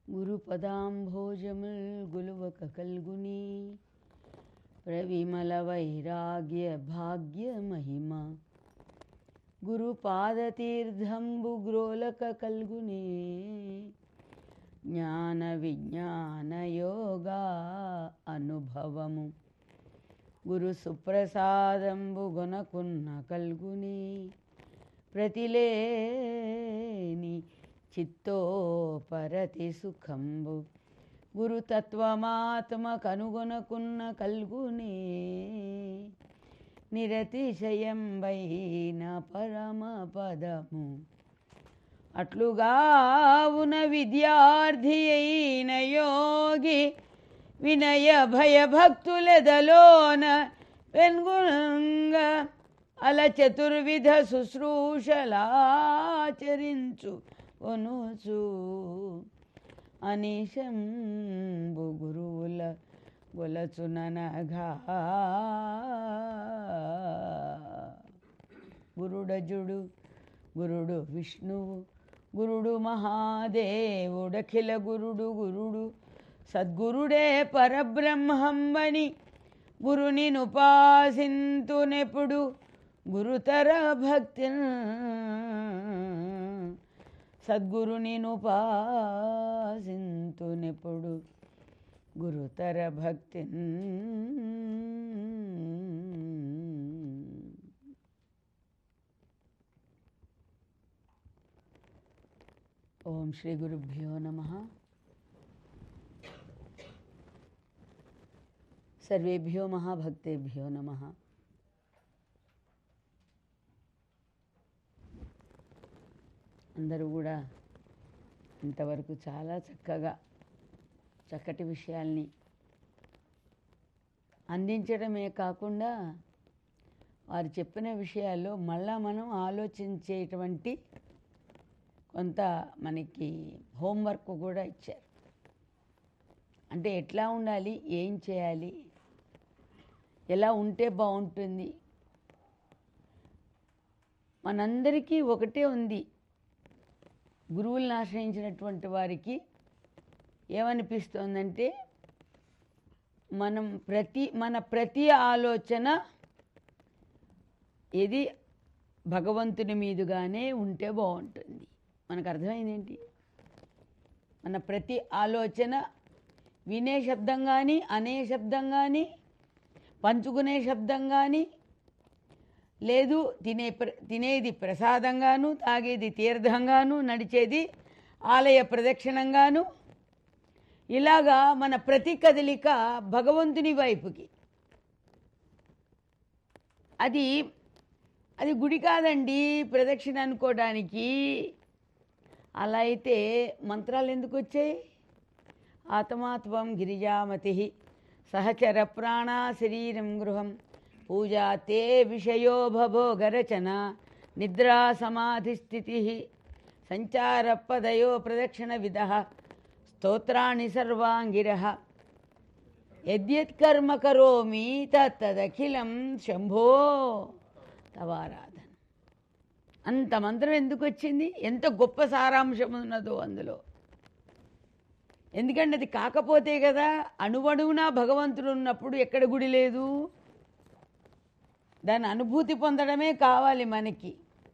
గురుపదాంభోజముల్ గులువక కల్గుని ప్రవిమల వైరాగ్య భాగ్య మహిమ గురుపాదతీర్థంబు గ్రోలక కల్గునే జ్ఞాన విజ్ఞాన యోగా అనుభవము గురు సుప్రసాదంబు గొనకున్న కల్గుని ప్రతిలేని చిత్తో పరతి సుఖంబు గురుతత్వమాత్మ కనుగొనకున్న కల్గునే నిరతిశయంబైన పరమ పదము అట్లుగావున విద్యార్థి అయిన యోగి వినయ భయభక్తులెదలోన పెన్గుణంగ అల చతుర్విధ శుశ్రూషలాచరించు కొనుచు అనిశంబు గురువుల గొలచుననగా గురుడజుడు గురుడు విష్ణువు గురుడు మహాదేవుడఖిల గురుడు గురుడు సద్గురుడే పరబ్రహ్మంబని గురుని నుపాసింతునెప్పుడు గురుతర భక్తి సద్గురుని నుపాసింతునెప్పుడు గురుతర భక్తి ఓం శ్రీ గురుభ్యో నమ సర్వేభ్యో మహాభక్తేభ్యో నమ అందరూ కూడా ఇంతవరకు చాలా చక్కగా చక్కటి విషయాల్ని అందించడమే కాకుండా వారు చెప్పిన విషయాల్లో మళ్ళా మనం ఆలోచించేటువంటి కొంత మనకి హోంవర్క్ కూడా ఇచ్చారు అంటే ఎట్లా ఉండాలి ఏం చేయాలి ఎలా ఉంటే బాగుంటుంది మనందరికీ ఒకటే ఉంది గురువులను ఆశ్రయించినటువంటి వారికి ఏమనిపిస్తోందంటే మనం ప్రతి మన ప్రతి ఆలోచన ఇది భగవంతుని మీదుగానే ఉంటే బాగుంటుంది మనకు అర్థమైంది ఏంటి మన ప్రతి ఆలోచన వినే శబ్దం కానీ అనే శబ్దం కానీ పంచుకునే శబ్దం కానీ లేదు తినే ప్ర తినేది ప్రసాదంగాను తాగేది తీర్థంగాను నడిచేది ఆలయ ప్రదక్షిణంగాను ఇలాగా మన ప్రతి కదలిక భగవంతుని వైపుకి అది అది గుడి కాదండి ప్రదక్షిణ అనుకోవడానికి అలా అయితే మంత్రాలు ఎందుకు వచ్చాయి ఆత్మాత్వం గిరిజామతి సహచర ప్రాణ శరీరం గృహం పూజా తే విషయో భోగరచన నిద్రా సమాధి స్థితి సంచార పదయో ప్రదక్షిణ విధ స్తోత్రాణి సర్వాంగిర యద్యత్కర్మ కరోమి తత్తదఖిలం శంభో తవారాధన అంత మంత్రం ఎందుకు వచ్చింది ఎంత గొప్ప సారాంశం ఉన్నదో అందులో ఎందుకంటే అది కాకపోతే కదా అణువణువునా భగవంతుడు ఉన్నప్పుడు ఎక్కడ గుడి లేదు దాని అనుభూతి పొందడమే కావాలి మనకి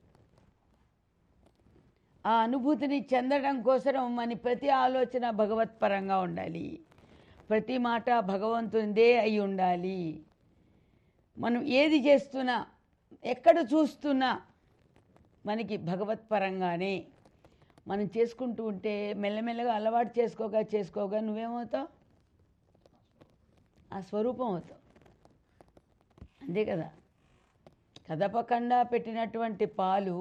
ఆ అనుభూతిని చెందడం కోసం మన ప్రతి ఆలోచన భగవత్పరంగా ఉండాలి ప్రతి మాట భగవంతునిదే అయి ఉండాలి మనం ఏది చేస్తున్నా ఎక్కడ చూస్తున్నా మనకి భగవత్పరంగానే మనం చేసుకుంటూ ఉంటే మెల్లమెల్లగా అలవాటు చేసుకోగా చేసుకోగా నువ్వేమవుతావు ఆ స్వరూపం అవుతావు అంతే కదా కదపకుండా పెట్టినటువంటి పాలు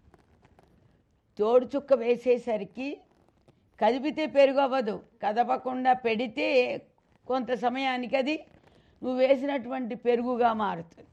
తోడు చుక్క వేసేసరికి కదిపితే పెరుగు అవ్వదు కదపకుండా పెడితే కొంత సమయానికి అది నువ్వు వేసినటువంటి పెరుగుగా మారుతుంది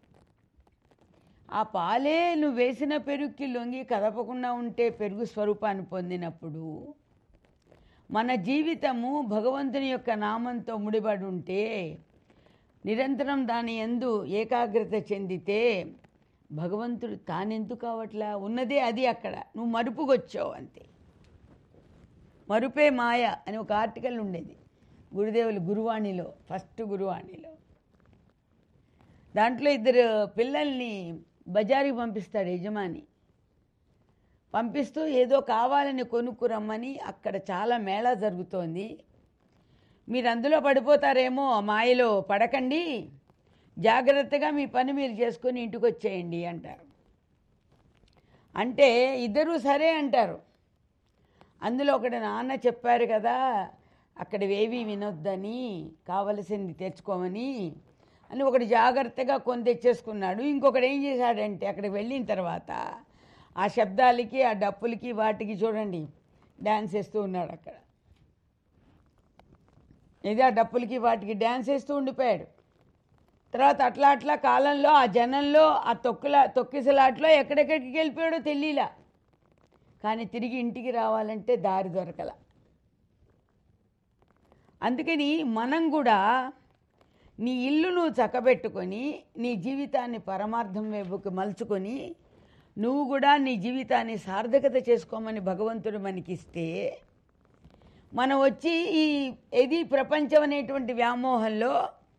ఆ పాలే నువ్వు వేసిన పెరుగుకి లొంగి కదపకుండా ఉంటే పెరుగు స్వరూపాన్ని పొందినప్పుడు మన జీవితము భగవంతుని యొక్క నామంతో ముడిపడి ఉంటే నిరంతరం దాని ఎందు ఏకాగ్రత చెందితే భగవంతుడు తానెందుకు కావట్లా ఉన్నదే అది అక్కడ నువ్వు మరుపుకొచ్చావు అంతే మరుపే మాయ అని ఒక ఆర్టికల్ ఉండేది గురుదేవులు గురువాణిలో ఫస్ట్ గురువాణిలో దాంట్లో ఇద్దరు పిల్లల్ని బజారుకి పంపిస్తాడు యజమాని పంపిస్తూ ఏదో కావాలని కొనుక్కురమ్మని అక్కడ చాలా మేళా జరుగుతోంది మీరు అందులో పడిపోతారేమో ఆ మాయలో పడకండి జాగ్రత్తగా మీ పని మీరు చేసుకొని ఇంటికి వచ్చేయండి అంటారు అంటే ఇద్దరూ సరే అంటారు అందులో ఒకటి నాన్న చెప్పారు కదా అక్కడ ఏవి వినొద్దని కావలసింది తెచ్చుకోమని అని ఒకటి జాగ్రత్తగా కొని తెచ్చేసుకున్నాడు ఇంకొకటి ఏం చేశాడంటే అక్కడికి వెళ్ళిన తర్వాత ఆ శబ్దాలకి ఆ డప్పులకి వాటికి చూడండి డ్యాన్స్ వేస్తూ ఉన్నాడు అక్కడ ఇది ఆ డప్పులకి వాటికి డ్యాన్స్ వేస్తూ ఉండిపోయాడు తర్వాత అట్లా అట్లా కాలంలో ఆ జనంలో ఆ తొక్కుల తొక్కిసలాట్లో ఎక్కడెక్కడికి వెళ్ళిపోయాడో తెలియలా కానీ తిరిగి ఇంటికి రావాలంటే దారి దొరకల అందుకని మనం కూడా నీ ఇల్లు నువ్వు చక్కబెట్టుకొని నీ జీవితాన్ని పరమార్థం వైపుకి మలుచుకొని నువ్వు కూడా నీ జీవితాన్ని సార్థకత చేసుకోమని భగవంతుడు మనకిస్తే మనం వచ్చి ఈ ఏది ప్రపంచం అనేటువంటి వ్యామోహంలో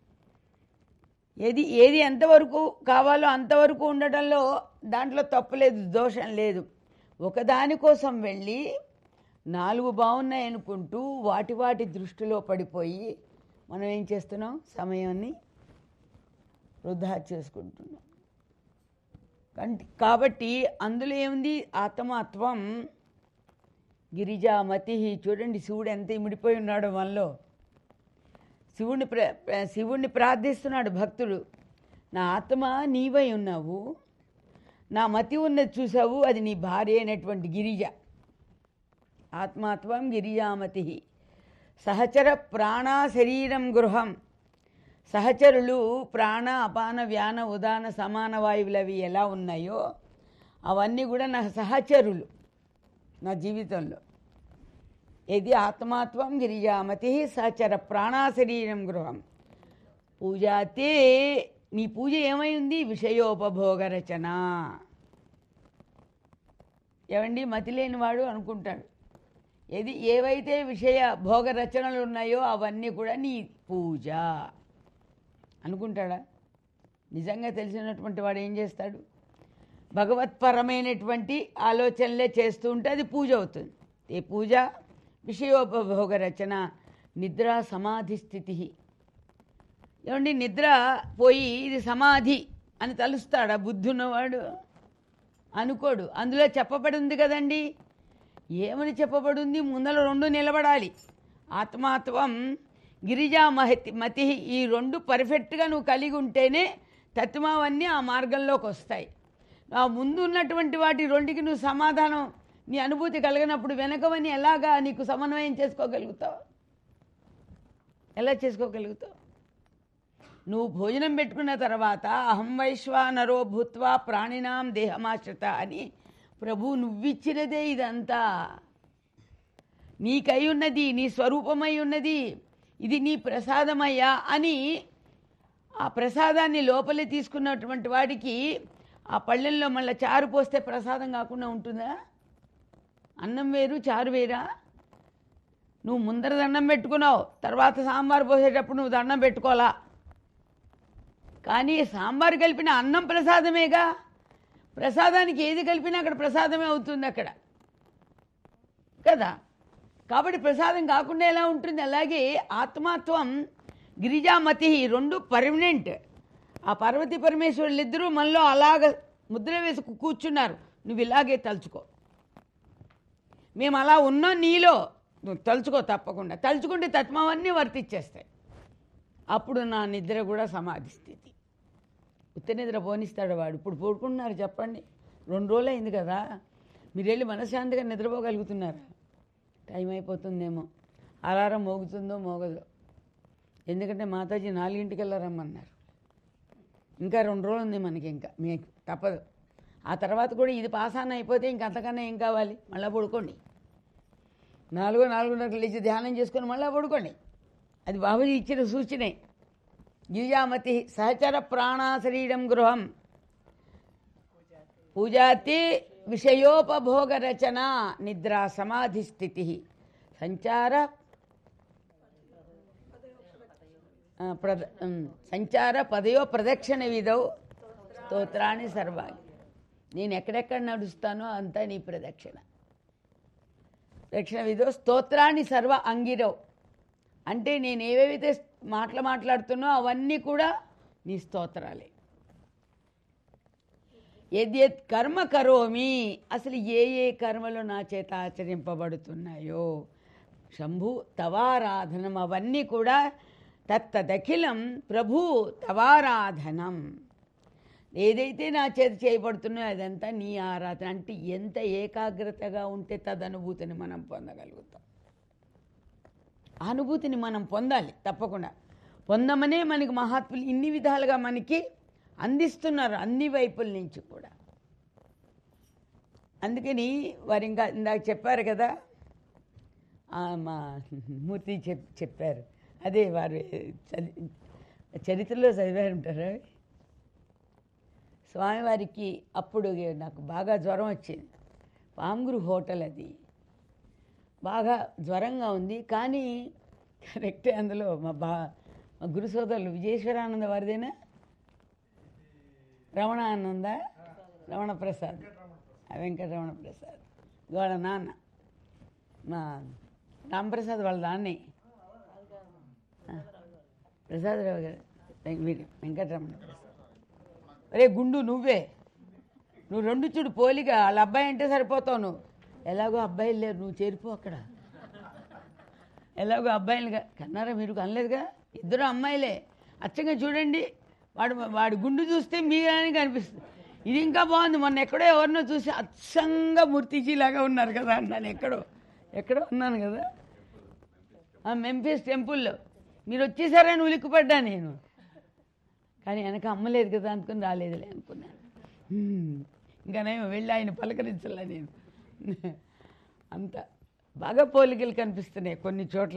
ఏది ఏది ఎంతవరకు కావాలో అంతవరకు ఉండడంలో దాంట్లో తప్పులేదు దోషం లేదు ఒకదాని కోసం వెళ్ళి నాలుగు బాగున్నాయి అనుకుంటూ వాటి వాటి దృష్టిలో పడిపోయి మనం ఏం చేస్తున్నాం సమయాన్ని వృధా చేసుకుంటున్నాం కంటి కాబట్టి అందులో ఏముంది ఆత్మత్వం గిరిజామతి చూడండి శివుడు ఎంత ఇమిడిపోయి ఉన్నాడో మనలో శివుణ్ణి ప్ర ప్ర- శివుణ్ణి ప్రార్థిస్తున్నాడు భక్తుడు నా ఆత్మ నీవై ఉన్నావు నా మతి ఉన్నది చూసావు అది నీ భార్య అయినటువంటి గిరిజ ఆత్మాత్వం గిరిజామతి సహచర ప్రాణ శరీరం గృహం సహచరులు ప్రాణ అపాన వ్యాన ఉదాన సమాన వాయువులు అవి ఎలా ఉన్నాయో అవన్నీ కూడా నా సహచరులు నా జీవితంలో ఇది ఆత్మాత్వం గిరిజామతి సహచర ప్రాణా శరీరం గృహం పూజాతే నీ పూజ ఏమై ఉంది విషయోపభోగ రచన ఏమండి మతి లేనివాడు అనుకుంటాడు ఏది ఏవైతే విషయ భోగ రచనలు ఉన్నాయో అవన్నీ కూడా నీ పూజ అనుకుంటాడా నిజంగా తెలిసినటువంటి వాడు ఏం చేస్తాడు భగవత్పరమైనటువంటి ఆలోచనలే చేస్తూ ఉంటే అది పూజ అవుతుంది ఏ పూజ విషయోపభోగ రచన నిద్ర సమాధి స్థితి ఏమండి నిద్ర పోయి ఇది సమాధి అని తలుస్తాడా బుద్ధి ఉన్నవాడు అనుకోడు అందులో చెప్పబడి ఉంది కదండి ఏమని చెప్పబడింది ముందర రెండు నిలబడాలి ఆత్మాత్వం గిరిజా మహతి మతి ఈ రెండు పర్ఫెక్ట్గా నువ్వు కలిగి ఉంటేనే తత్వమవన్నీ ఆ మార్గంలోకి వస్తాయి ఆ ముందు ఉన్నటువంటి వాటి రెండుకి నువ్వు సమాధానం నీ అనుభూతి కలిగినప్పుడు వెనకవని ఎలాగా నీకు సమన్వయం చేసుకోగలుగుతావు ఎలా చేసుకోగలుగుతావు నువ్వు భోజనం పెట్టుకున్న తర్వాత అహం వైశ్వానరో భూత్వా ప్రాణినాం దేహమాశ్రిత అని ప్రభు నువ్విచ్చినదే ఇదంతా నీకై ఉన్నది నీ స్వరూపమై ఉన్నది ఇది నీ ప్రసాదమయ్యా అని ఆ ప్రసాదాన్ని లోపలే తీసుకున్నటువంటి వాడికి ఆ పళ్ళెల్లో మళ్ళీ చారు పోస్తే ప్రసాదం కాకుండా ఉంటుందా అన్నం వేరు చారు వేరా నువ్వు ముందర దండం పెట్టుకున్నావు తర్వాత సాంబార్ పోసేటప్పుడు నువ్వు దండం పెట్టుకోవాలా కానీ సాంబార్ కలిపిన అన్నం ప్రసాదమేగా ప్రసాదానికి ఏది కలిపినా అక్కడ ప్రసాదమే అవుతుంది అక్కడ కదా కాబట్టి ప్రసాదం కాకుండా ఎలా ఉంటుంది అలాగే ఆత్మాత్వం గిరిజామతి ఈ రెండు పర్మనెంట్ ఆ పార్వతీ పరమేశ్వరులు ఇద్దరూ మనలో అలాగ ముద్ర వేసి కూ- కూర్చున్నారు నువ్వు ఇలాగే తలుచుకో మేము అలా ఉన్నాం నీలో నువ్వు తలుచుకో తప్పకుండా తలుచుకుంటే తత్వమన్నీ వర్తిచ్చేస్తాయి అప్పుడు నా నిద్ర కూడా సమాధి స్థితి ఉత్త నిద్ర పోనిస్తాడు వాడు ఇప్పుడు పడుకుంటున్నారు చెప్పండి రెండు రోజులు అయింది కదా మీరు వెళ్ళి మనశ్శాంతిగా నిద్రపోగలుగుతున్నారా టైం అయిపోతుందేమో అలారం మోగుతుందో మోగదో ఎందుకంటే మాతాజీ నాలుగింటికల్లా రమ్మన్నారు ఇంకా రెండు రోజులు ఉంది మనకి ఇంకా మీకు తప్పదు ఆ తర్వాత కూడా ఇది పాస్ ఆన్ అయిపోతే ఇంక అంతకన్నా ఏం కావాలి మళ్ళీ పడుకోండి నాలుగో నాలుగున్నరకు లేచి ధ్యానం చేసుకొని మళ్ళీ పడుకోండి అది బాబుజీ ఇచ్చిన సూచనే గిరిజామతి సహచర ప్రాణా శరీరం గృహం పూజాతి విషయోపభోగ రచన నిద్ర సమాధి స్థితి సంచార ఆ, ప్రద ఉమ్, సంచార పదయో ప్రదక్షిణ విధౌ స్తోత్రాన్ని సర్వాణి నేను ఎక్కడెక్కడ నడుస్తానో అంతా నీ ప్రదక్షిణ ప్రదక్షిణ విధో స్తోత్రాన్ని సర్వ అంగిరవ్ అంటే నేను ఏవేవైతే మాటలు మాట్లాడుతున్నో అవన్నీ కూడా నీ స్తోత్రాలే యద్యత్ కర్మ కరోమి అసలు ఏ ఏ కర్మలు నా చేత ఆచరింపబడుతున్నాయో శంభు తవారాధనం అవన్నీ కూడా తత్తదఖిలం ప్రభు తవారాధనం ఏదైతే నా చేత చేయబడుతున్నాయో అదంతా నీ ఆరాధన అంటే ఎంత ఏకాగ్రతగా ఉంటే తదనుభూతిని మనం పొందగలుగుతాం ఆ అనుభూతిని మనం పొందాలి తప్పకుండా పొందమనే మనకి మహాత్ములు ఇన్ని విధాలుగా మనకి అందిస్తున్నారు అన్ని వైపుల నుంచి కూడా అందుకని వారు ఇంకా ఇందాక చెప్పారు కదా ఆ, మా మూర్తి చెప్ చెప్పారు అదే వారు చది- చరిత్రలో చదివారు ఉంటారు స్వామివారికి అప్పుడు నాకు బాగా జ్వరం వచ్చింది పాముగురు హోటల్ అది బాగా జ్వరంగా ఉంది కానీ కరెక్టే అందులో మా బా మా గురు సోదరులు విజయేశ్వరానంద వారిదేనా రమణ ఆనంద రమణ ప్రసాద్ ఆ వెంకటరమణ ప్రసాద్ వాళ్ళ నాన్న మా రాంప్రసాద్ వాళ్ళ నాన్నే ఆ, ప్రసాదరావు గారు వెం- వీడు వెంకటరమణ ప్రసాద్ అరే గుండు నువ్వే నువ్వు రెండు చూడు పోలిగా వాళ్ళ అబ్బాయి అంటే సరిపోతావు నువ్వు ఎలాగో అబ్బాయిలు లేరు నువ్వు చేరిపో అక్కడ ఎలాగో అబ్బాయిలుగా కన్నారా మీరు కనలేదుగా ఇద్దరు అమ్మాయిలే అచ్చంగా చూడండి వాడు వాడి గుండు చూస్తే మీరని కనిపిస్తుంది ఇది ఇంకా బాగుంది మొన్న ఎక్కడో ఎవరినో చూసి అచ్చంగా మూర్తిజీలాగా ఉన్నారు కదా అన్నాను ఎక్కడో ఎక్కడో ఉన్నాను కదా ఆ మెంఫిస్ టెంపుల్లో మీరు వచ్చేసారని ఉలిక్కిపడ్డా నేను కానీ వెనక అమ్మలేదు కదా అనుకుని రాలేదులే అనుకున్నాను హ్మ్. ఇంకా నేను వెళ్ళి ఆయన పలకరించలే నేను అంత బాగా పోలికలు కనిపిస్తున్నాయి కొన్ని చోట్ల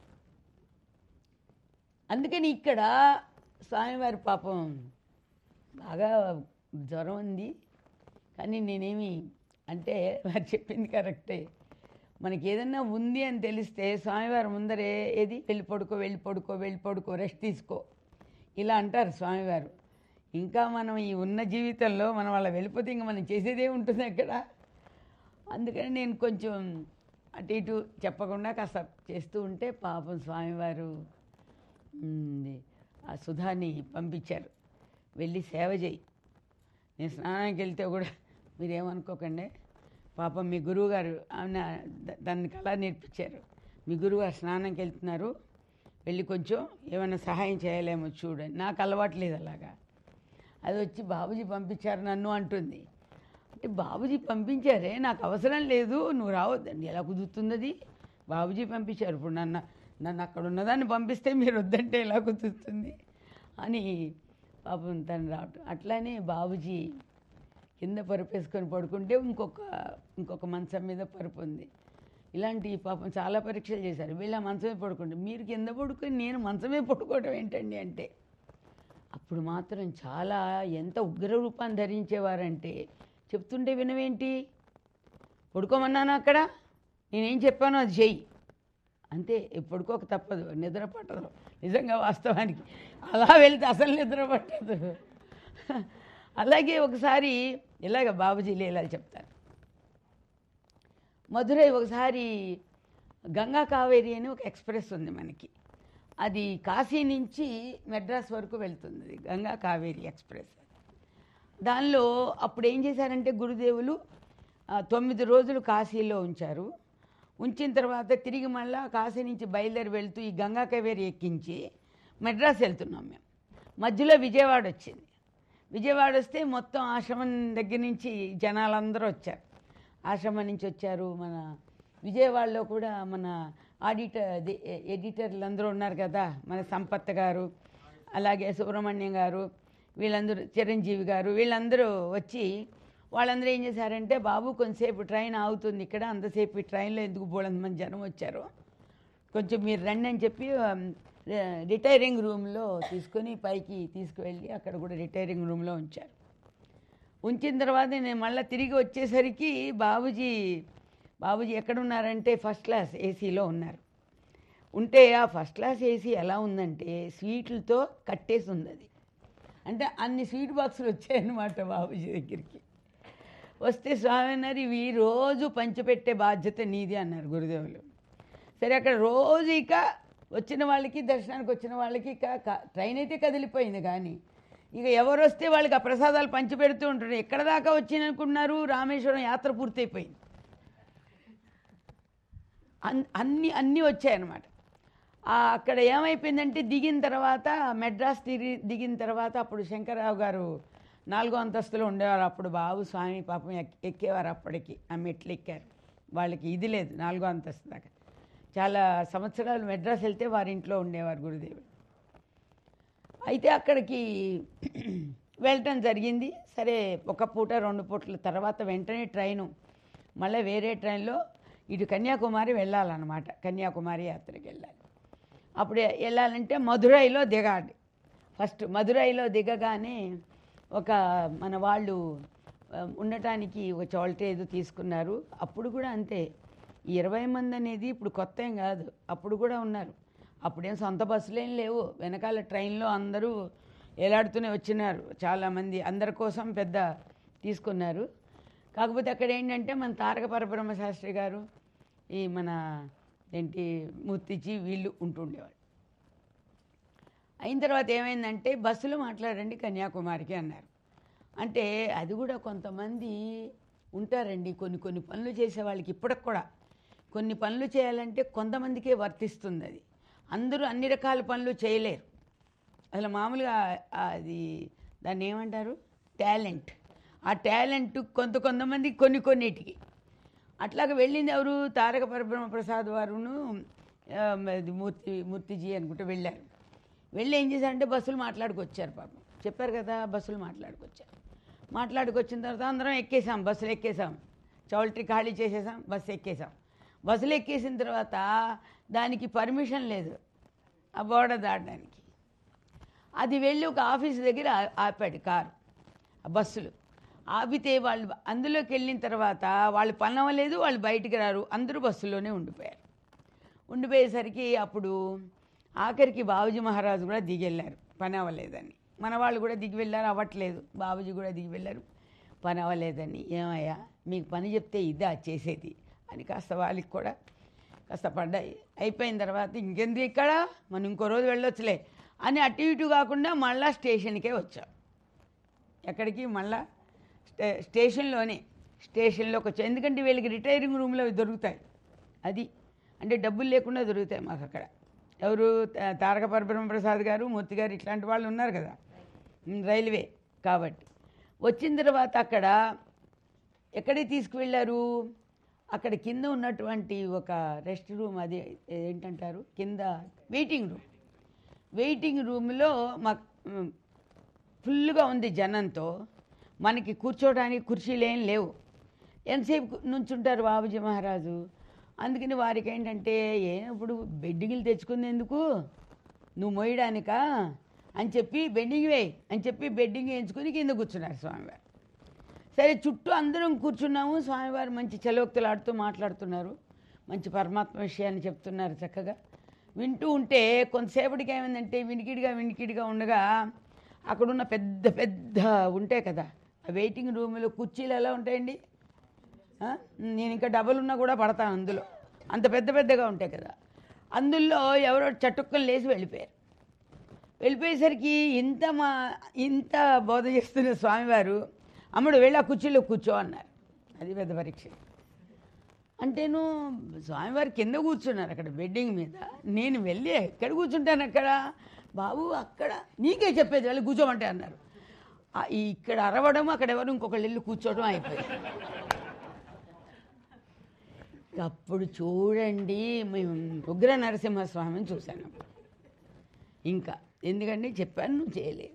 అందుకని ఇక్కడ స్వామివారి పాపం బాగా జ్వరం ఉంది కానీ నేనేమి అంటే వారు చెప్పింది కరెక్టే మనకి ఏదన్నా ఉంది అని తెలిస్తే స్వామివారి ముందరే ఏది వెళ్ళి పడుకో వెళ్ళి పడుకో వెళ్ళి పడుకో రెస్ట్ తీసుకో ఇలా అంటారు స్వామివారు ఇంకా మనం ఈ ఉన్న జీవితంలో మనం వాళ్ళ వెళ్ళిపోతే ఇంకా మనం చేసేదే ఉంటుంది అక్కడ అందుకని నేను కొంచెం అటు ఇటు చెప్పకుండా కాస్త చేస్తూ ఉంటే పాపం స్వామివారు ఉమ్, ఆ సుధాని పంపించారు వెళ్ళి సేవ చేయి నేను స్నానానికి వెళ్తే కూడా మీరేమనుకోకండి పాపం మీ గురువుగారు ఆమె ద- దానికి అలా నేర్పించారు మీ గురువుగారు స్నానంకి వెళ్తున్నారు వెళ్ళి కొంచెం ఏమైనా సహాయం చేయలేమో చూడండి నాకు అలవాటు లేదు అలాగా అది వచ్చి బాబుజీ పంపించారు నన్ను అంటుంది అంటే బాబుజీ పంపించారే నాకు అవసరం లేదు నువ్వు రావద్దండి ఎలా కుదురుతుంది అది బాబుజీ పంపించారు ఇప్పుడు నన్ను నన్ను అక్కడ ఉన్నదాన్ని పంపిస్తే మీరు వద్దంటే ఎలా కుదురుతుంది అని పాపం తను రావటం అట్లానే బాబుజీ కింద పరుపు వేసుకొని పడుకుంటే ఇంకొక ఇంకొక మంచం మీద పరుపు ఉంది ఇలాంటి పాపం చాలా పరీక్షలు చేశారు వీళ్ళ మంచమే పడుకుంటే మీరు కింద పడుకొని నేను మంచమే పడుకోవడం ఏంటండి అంటే అప్పుడు మాత్రం చాలా ఎంత ఉగ్ర రూపాన్ని ధరించేవారంటే చెప్తుంటే వినవేంటి పడుకోమన్నాను అక్కడ నేనేం చెప్పానో అది చెయ్యి అంతే పడుకోక తప్పదు నిద్ర పట్టదు నిజంగా వాస్తవానికి అలా వెళ్తే అసలు నిద్ర పట్టదు అలాగే ఒకసారి ఇలాగ బాబుజీ లీలాలు చెప్తారు మధురై ఒకసారి గంగా కావేరి అని ఒక ఎక్స్ప్రెస్ ఉంది మనకి అది కాశీ నుంచి మెడ్రాస్ వరకు వెళ్తుంది అది గంగా కావేరి ఎక్స్ప్రెస్ దానిలో అప్పుడు ఏం చేశారంటే గురుదేవులు ఆ, తొమ్మిది రోజులు కాశీలో ఉంచారు ఉంచిన తర్వాత తిరిగి మళ్ళా కాశీ నుంచి బయలుదేరి వెళ్తూ ఈ గంగా కావేరి ఎక్కించి మెడ్రాస్ వెళ్తున్నాం మేము మధ్యలో విజయవాడ వచ్చింది విజయవాడ వస్తే మొత్తం ఆశ్రమం దగ్గర నుంచి జనాలందరూ వచ్చారు ఆశ్రమం నుంచి వచ్చారు మన విజయవాడలో కూడా మన ఆడిటర్ అదే ఎడిటర్లు అందరూ ఉన్నారు కదా మన సంపత్ గారు అలాగే సుబ్రహ్మణ్యం గారు వీళ్ళందరూ చిరంజీవి గారు వీళ్ళందరూ వచ్చి వాళ్ళందరూ ఏం చేశారంటే బాబు కొంతసేపు ట్రైన్ ఆగుతుంది ఇక్కడ అంతసేపు ఈ ట్రైన్లో ఎందుకు బోళంత మంది జనం వచ్చారు కొంచెం మీరు రండి అని చెప్పి ఆమ్, రి- రిటైరింగ్ రూమ్లో తీసుకొని పైకి తీసుకువెళ్ళి అక్కడ కూడా రిటైరింగ్ రూమ్లో ఉంచారు ఉంచిన తర్వాత నేను మళ్ళీ తిరిగి వచ్చేసరికి బాబుజీ బాబుజీ ఎక్కడున్నారంటే ఫస్ట్ క్లాస్ ఏసీలో ఉన్నారు ఉంటే ఆ ఫస్ట్ క్లాస్ ఏసీ ఎలా ఉందంటే స్వీట్లతో కట్టేసి ఉంది అది అంటే అన్ని స్వీట్ బాక్సులు వచ్చాయన్నమాట బాబుజీ దగ్గరికి వస్తే స్వామి అన్నారు ఇవి రోజు పంచిపెట్టే బాధ్యత నీది అన్నారు గురుదేవులు సరే అక్కడ రోజు ఇక వచ్చిన వాళ్ళకి దర్శనానికి వచ్చిన వాళ్ళకి ఇక క- ట్రైన్ అయితే కదిలిపోయింది కానీ ఇక ఎవరు వస్తే వాళ్ళకి ఆ ప్రసాదాలు పంచిపెడుతూ ఉంటారు ఎక్కడ దాకా వచ్చిందనుకున్నారు రామేశ్వరం యాత్ర పూర్తయిపోయింది అన్ అన్ని అన్నీ వచ్చాయన్నమాట ఆ అక్కడ ఏమైపోయిందంటే దిగిన తర్వాత మెడ్రాస్ తిరిగి దిగిన తర్వాత అప్పుడు శంకర్రావు గారు నాలుగో అంతస్తులో ఉండేవారు అప్పుడు బాబు స్వామి పాపం ఎక్- ఎక్కేవారు అప్పటికి ఆ మెట్లు ఎక్కారు వాళ్ళకి ఇది లేదు నాలుగో అంతస్తు దాకా చాలా సంవత్సరాలు మెడ్రాస్ వెళ్తే వారి ఇంట్లో ఉండేవారు గురుదేవుడు అయితే అక్కడికి వెళ్ళటం జరిగింది సరే ఒక పూట రెండు పూటల తర్వాత వెంటనే ట్రైను మళ్ళీ వేరే ట్రైన్లో ఇటు కన్యాకుమారి వెళ్ళాలన్నమాట కన్యాకుమారి యాత్రకి వెళ్ళాలి అప్పుడు వెళ్ళాలంటే మధురైలో దిగాలి ఫస్ట్ మధురైలో దిగగానే ఒక మన వాళ్ళు ఆ, ఉండటానికి ఒక చోల్ట ఏదో తీసుకున్నారు అప్పుడు కూడా అంతే ఈ ఇరవై మంది అనేది ఇప్పుడు కొత్త ఏం కాదు అప్పుడు కూడా ఉన్నారు అప్పుడేం సొంత బస్సులేం లేవు వెనకాల ట్రైన్లో అందరూ ఎలాడుతూనే వచ్చినారు చాలామంది అందరి కోసం పెద్ద తీసుకున్నారు కాకపోతే అక్కడ ఏంటంటే మన తారక పరబ్రహ్మ శాస్త్రి గారు ఈ మన ఏంటి మూర్తిజీ వీళ్ళు ఉంటుండేవాళ్ళు అయిన తర్వాత ఏమైందంటే బస్సులో మాట్లాడండి కన్యాకుమారికి అన్నారు అంటే అది కూడా కొంతమంది ఉంటారండి కొన్ని కొన్ని పనులు చేసే వాళ్ళకి ఇప్పటికి కూడా కొన్ని పనులు చేయాలంటే కొంతమందికే వర్తిస్తుంది అది అందరూ అన్ని రకాల పనులు చేయలేరు అసలు మామూలుగా అది దాన్ని ఏమంటారు టాలెంట్ ఆ టాలెంట్ కొంత కొంతమంది కొన్ని కొన్నిటికి అట్లాగ వెళ్ళింది ఎవరు తారక పరబ్రహ్మ ప్రసాద్ వారును ఆ, అది మూర్తి మూర్తిజీ అనుకుంటే వెళ్ళారు వెళ్ళి ఏం చేశారంటే బస్సులు మాట్లాడుకొచ్చారు పాపం చెప్పారు కదా బస్సులు మాట్లాడుకొచ్చారు మాట్లాడుకొచ్చిన తర్వాత అందరం ఎక్కేసాం బస్సులు ఎక్కేసాం చౌల్ట్రీ ఖాళీ చేసేసాం బస్సు ఎక్కేసాం బస్సులు ఎక్కేసిన తర్వాత దానికి పర్మిషన్ లేదు ఆ బోర్డర్ దాటడానికి అది వెళ్ళి ఒక ఆఫీస్ దగ్గర ఆ- ఆపాడు కారు ఆ బస్సులు ఆపితే వాళ్ళు అందులోకి వెళ్ళిన తర్వాత వాళ్ళు పని అవ్వలేదు వాళ్ళు బయటికి రారు అందరూ బస్సులోనే ఉండిపోయారు ఉండిపోయేసరికి అప్పుడు ఆఖరికి బాబుజీ మహారాజు కూడా దిగి వెళ్ళారు పని అవ్వలేదని మన వాళ్ళు కూడా దిగి వెళ్ళారు అవ్వట్లేదు బాబుజీ కూడా దిగి వెళ్ళారు పని అవ్వలేదని ఏమయ్యా మీకు పని చెప్తే ఇదా చేసేది అని కాస్త వాళ్ళకి కూడా కాస్త పడ్డాయి అయిపోయిన తర్వాత ఇంకెందుకు ఇక్కడ మనం ఇంకో రోజు వెళ్ళొచ్చులే అని అటు ఇటు కాకుండా మళ్ళా స్టేషన్కే వచ్చాం ఎక్కడికి మళ్ళా స్టే స్టేషన్లోనే స్టేషన్లోకి వచ్చాం ఎందుకంటే వీళ్ళకి రిటైరింగ్ రూమ్లో అవి దొరుకుతాయి అది అంటే డబ్బులు లేకుండా దొరుకుతాయి మాకు అక్కడ ఎవరు తా- తారక పరబ్రహ్మ ప్రసాద్ గారు మూర్తి గారు ఇట్లాంటి వాళ్ళు ఉన్నారు కదా ఉమ్, రైల్వే కాబట్టి వచ్చిన తర్వాత అక్కడ ఎక్కడికి తీసుకువెళ్ళారు అక్కడ కింద ఉన్నటువంటి ఒక రెస్ట్ రూమ్ అది ఏంటంటారు కింద వెయిటింగ్ రూమ్ వెయిటింగ్ రూమ్లో మాకు ఉమ్, ఫుల్గా ఉంది జనంతో మనకి కూర్చోవడానికి కుర్చీలు ఏం లేవు ఎంతసేపు కు- నుంచుంటారు బాబుజీ మహారాజు అందుకని వారికి ఏంటంటే ఏ ఇప్పుడు బెడ్డింగ్లు తెచ్చుకుంది ఎందుకు నువ్వు మోయడానికా అని చెప్పి బెడ్డింగ్ వేయి అని చెప్పి బెడ్డింగ్ వేయించుకుని కింద కూర్చున్నారు స్వామివారు సరే చుట్టూ అందరం కూర్చున్నాము స్వామివారు మంచి చలోక్తులు ఆడుతూ మాట్లాడుతున్నారు మంచి పరమాత్మ విషయాన్ని చెప్తున్నారు చక్కగా వింటూ ఉంటే కొంతసేపటికి ఏమైందంటే వినికిడిగా వినికిడిగా ఉండగా అక్కడున్న పెద్ద పెద్ద ఉంటాయి కదా ఆ వెయిటింగ్ రూమ్లో కుర్చీలు ఎలా ఉంటాయండి ఆ? నేను ఇంకా డబల్ ఉన్నా కూడా పడతాను అందులో అంత పెద్ద పెద్దగా ఉంటాయి కదా అందులో ఎవరో చటుక్కలు లేచి వెళ్ళిపోయారు వెళ్ళిపోయేసరికి ఇంత మా ఇంత బోధ చేస్తున్న స్వామివారు అమ్ముడు వెళ్ళి ఆ కుర్చీలో కూర్చో అన్నారు అది పెద్ద పరీక్ష అంటేను స్వామివారి కింద కూర్చున్నారు అక్కడ బెడ్డింగ్ మీద నేను వెళ్ళి ఎక్కడ కూర్చుంటాను అక్కడ బాబు అక్కడ నీకే చెప్పేది వెళ్ళి కూర్చోమంటే అన్నారు ఆ, ఇక్కడ అరవడం అక్కడ ఎవరు ఇంకొకళ్ళు వెళ్ళి కూర్చోవడం అయిపోయింది అప్పుడు చూడండి మేము ఉగ్ర నరసింహస్వామిని చూశాను అప్పుడు. ఇంకా ఎందుకంటే చెప్పాను నువ్వు చేయలేదు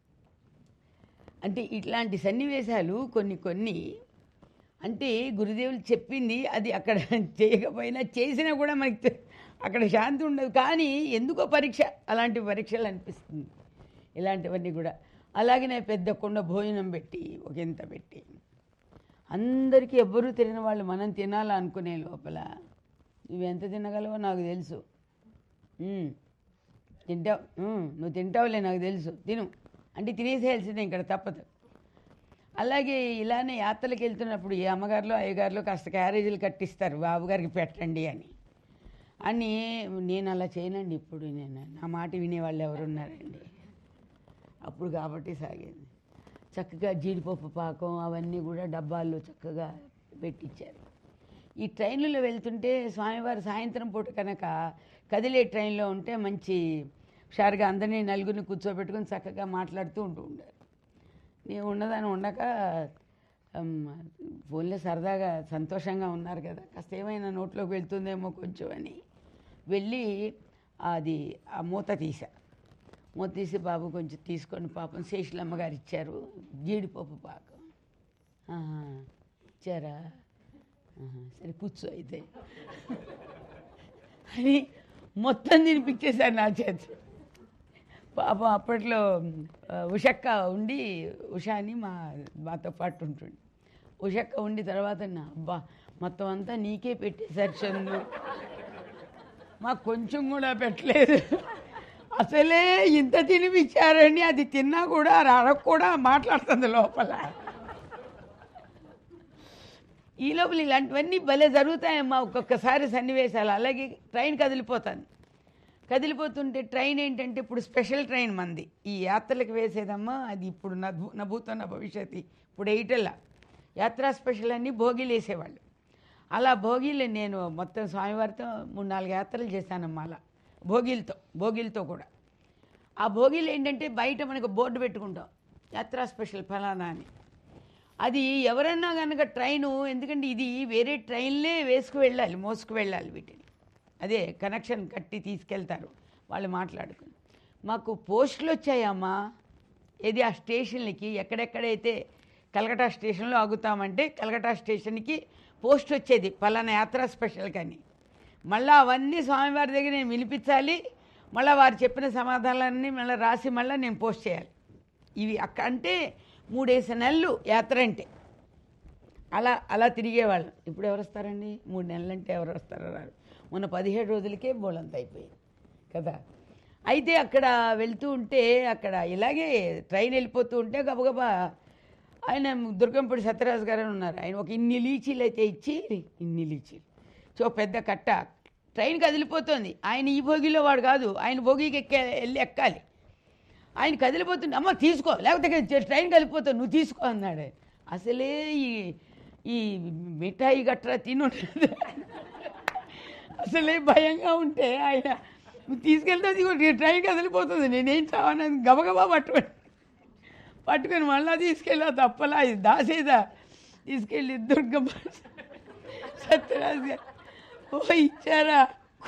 అంటే ఇట్లాంటి సన్నివేశాలు కొన్ని కొన్ని అంటే గురుదేవులు చెప్పింది అది అక్కడ చేయకపోయినా చేసినా కూడా మనకి తె- అక్కడ శాంతి ఉండదు కానీ ఎందుకో పరీక్ష అలాంటి పరీక్షలు అనిపిస్తుంది ఇలాంటివన్నీ కూడా అలాగే నేను పెద్ద కొండ భోజనం పెట్టి ఒక ఇంత పెట్టి అందరికీ ఎవ్వరూ తినని వాళ్ళు మనం తినాలనుకునే లోపల నువ్వు ఎంత తినగలవో నాకు తెలుసు ఉమ్, తింటావు ఉమ్, నువ్వు తింటావులే నాకు తెలుసు తిను అంటే తినేసేయాల్సిందే ఇక్కడ తప్పదు అలాగే ఇలానే యాత్రలకు వెళ్తున్నప్పుడు ఈ అమ్మగారులు అయ్యగారులు కాస్త క్యారేజీలు కట్టిస్తారు బాబుగారికి పెట్టండి అని అని నేను అలా చేయనండి ఇప్పుడు నేను నా మాట వినేవాళ్ళు ఎవరున్నారండి అప్పుడు కాబట్టి సాగింది చక్కగా జీడిపప్పు పాకం అవన్నీ కూడా డబ్బాల్లో చక్కగా పెట్టించారు ఈ ట్రైన్లలో వెళ్తుంటే స్వామివారు సాయంత్రం పూట కనుక కదిలే ట్రైన్లో ఉంటే మంచి హుషారుగా అందరినీ నలుగురిని కూర్చోబెట్టుకొని చక్కగా మాట్లాడుతూ ఉంటూ ఉండారు నేను ఉన్నదాన్ని ఉండక అమ్, ఫోన్లో సరదాగా సంతోషంగా ఉన్నారు కదా కాస్త ఏమైనా నోట్లోకి వెళ్తుందేమో కొంచెం అని వెళ్ళి అది ఆ మూత తీసా మూత తీసి బాబు కొంచెం తీసుకొని పాపం శేషులమ్మ గారు ఇచ్చారు జీడిపప్పు పాకం ఆహా, ఇచ్చారా ఆహా, సరే కూర్చో అయితే అని మొత్తం తినిపించేశారు నా చేతి పాపం అప్పట్లో ఆ, ఉషక్క ఉండి ఉషా అని మా మాతో పాటు ఉంటుండే ఉషక్క ఉండి తర్వాత నా అబ్బా మొత్తం అంతా నీకే పెట్టేశారు చందు మాకు కొంచెం కూడా పెట్టలేదు అసలే ఇంత తినిపించారని అది తిన్నా కూడా అరకు కూడా మాట్లాడుతుంది లోపల ఈ లోపల ఇలాంటివన్నీ భలే జరుగుతాయమ్మా ఒక్కొక్కసారి సన్నివేశాలు అలాగే ట్రైన్ కదిలిపోతుంది కదిలిపోతుంటే ట్రైన్ ఏంటంటే ఇప్పుడు స్పెషల్ ట్రైన్ మంది ఈ యాత్రలకు వేసేదమ్మా అది ఇప్పుడు నా భూ- నా భూతో నా భవిష్యత్తు ఇప్పుడు ఎయిటల్లా యాత్రా స్పెషల్ అన్నీ భోగిలు వేసేవాళ్ళు అలా భోగిలు నేను మొత్తం స్వామివారితో మూడు నాలుగు యాత్రలు చేశానమ్మా అలా భోగిలతో భోగిలతో కూడా ఆ భోగిలు ఏంటంటే బయట మనకు బోర్డు పెట్టుకుంటాం యాత్రా స్పెషల్ ఫలానా అని అది ఎవరన్నా కనుక ట్రైను ఎందుకంటే ఇది వేరే ట్రైన్లే వేసుకు వెళ్ళాలి మోసుకు వెళ్ళాలి వీటిని అదే కనెక్షన్ కట్టి తీసుకెళ్తారు వాళ్ళు మాట్లాడుకుని మాకు పోస్టులు వచ్చాయమ్మా ఏది ఆ స్టేషన్లకి ఎక్కడెక్కడైతే కలకటా స్టేషన్లో ఆగుతామంటే కలకటా స్టేషన్కి పోస్ట్ వచ్చేది పలానా యాత్రా స్పెషల్ కానీ మళ్ళీ అవన్నీ స్వామివారి దగ్గర నేను వినిపించాలి మళ్ళీ వారు చెప్పిన సమాధానాలన్నీ మళ్ళీ రాసి మళ్ళీ నేను పోస్ట్ చేయాలి ఇవి అక్క అంటే మూడేసి నెలలు యాత్ర అంటే అలా అలా తిరిగేవాళ్ళం ఇప్పుడు ఎవరు వస్తారండి మూడు నెలలంటే ఎవరు వస్తారో రారు మొన్న పదిహేడు రోజులకే బోలంత అయిపోయింది కదా అయితే అక్కడ వెళ్తూ ఉంటే అక్కడ ఇలాగే ట్రైన్ వెళ్ళిపోతూ ఉంటే గబగబా ఆయన దుర్గంపూడి సత్యరాజు గారు అని ఉన్నారు ఆయన ఒక ఇన్ని లీచీలు అయితే ఇచ్చి ఇన్ని లీచీలు సో పెద్ద కట్ట ట్రైన్ కదిలిపోతుంది ఆయన ఈ భోగిలో వాడు కాదు ఆయన భోగికి ఎక్కే వెళ్ళి ఎక్కాలి ఆయన కదిలిపోతుంది అమ్మ తీసుకో లేకపోతే ట్రైన్ కదిలిపోతావు నువ్వు తీసుకో అన్నాడు ఆయన. అసలే ఈ ఈ మిఠాయి గట్రా తిను అసలే భయంగా ఉంటే ఆయన నువ్వు తీసుకెళ్తే ఇదిగో ఈ ట్రైన్ కదిలిపోతుంది నేనేం చావనని గబగబా పట్టుకొని పట్టుకొని మళ్ళా తీసుకెళ్ళా తప్పలా ఇది దాసేదా తీసుకెళ్ళి దుర్గమ్మ సత్యరాజు గారు ఓ ఇచ్చారా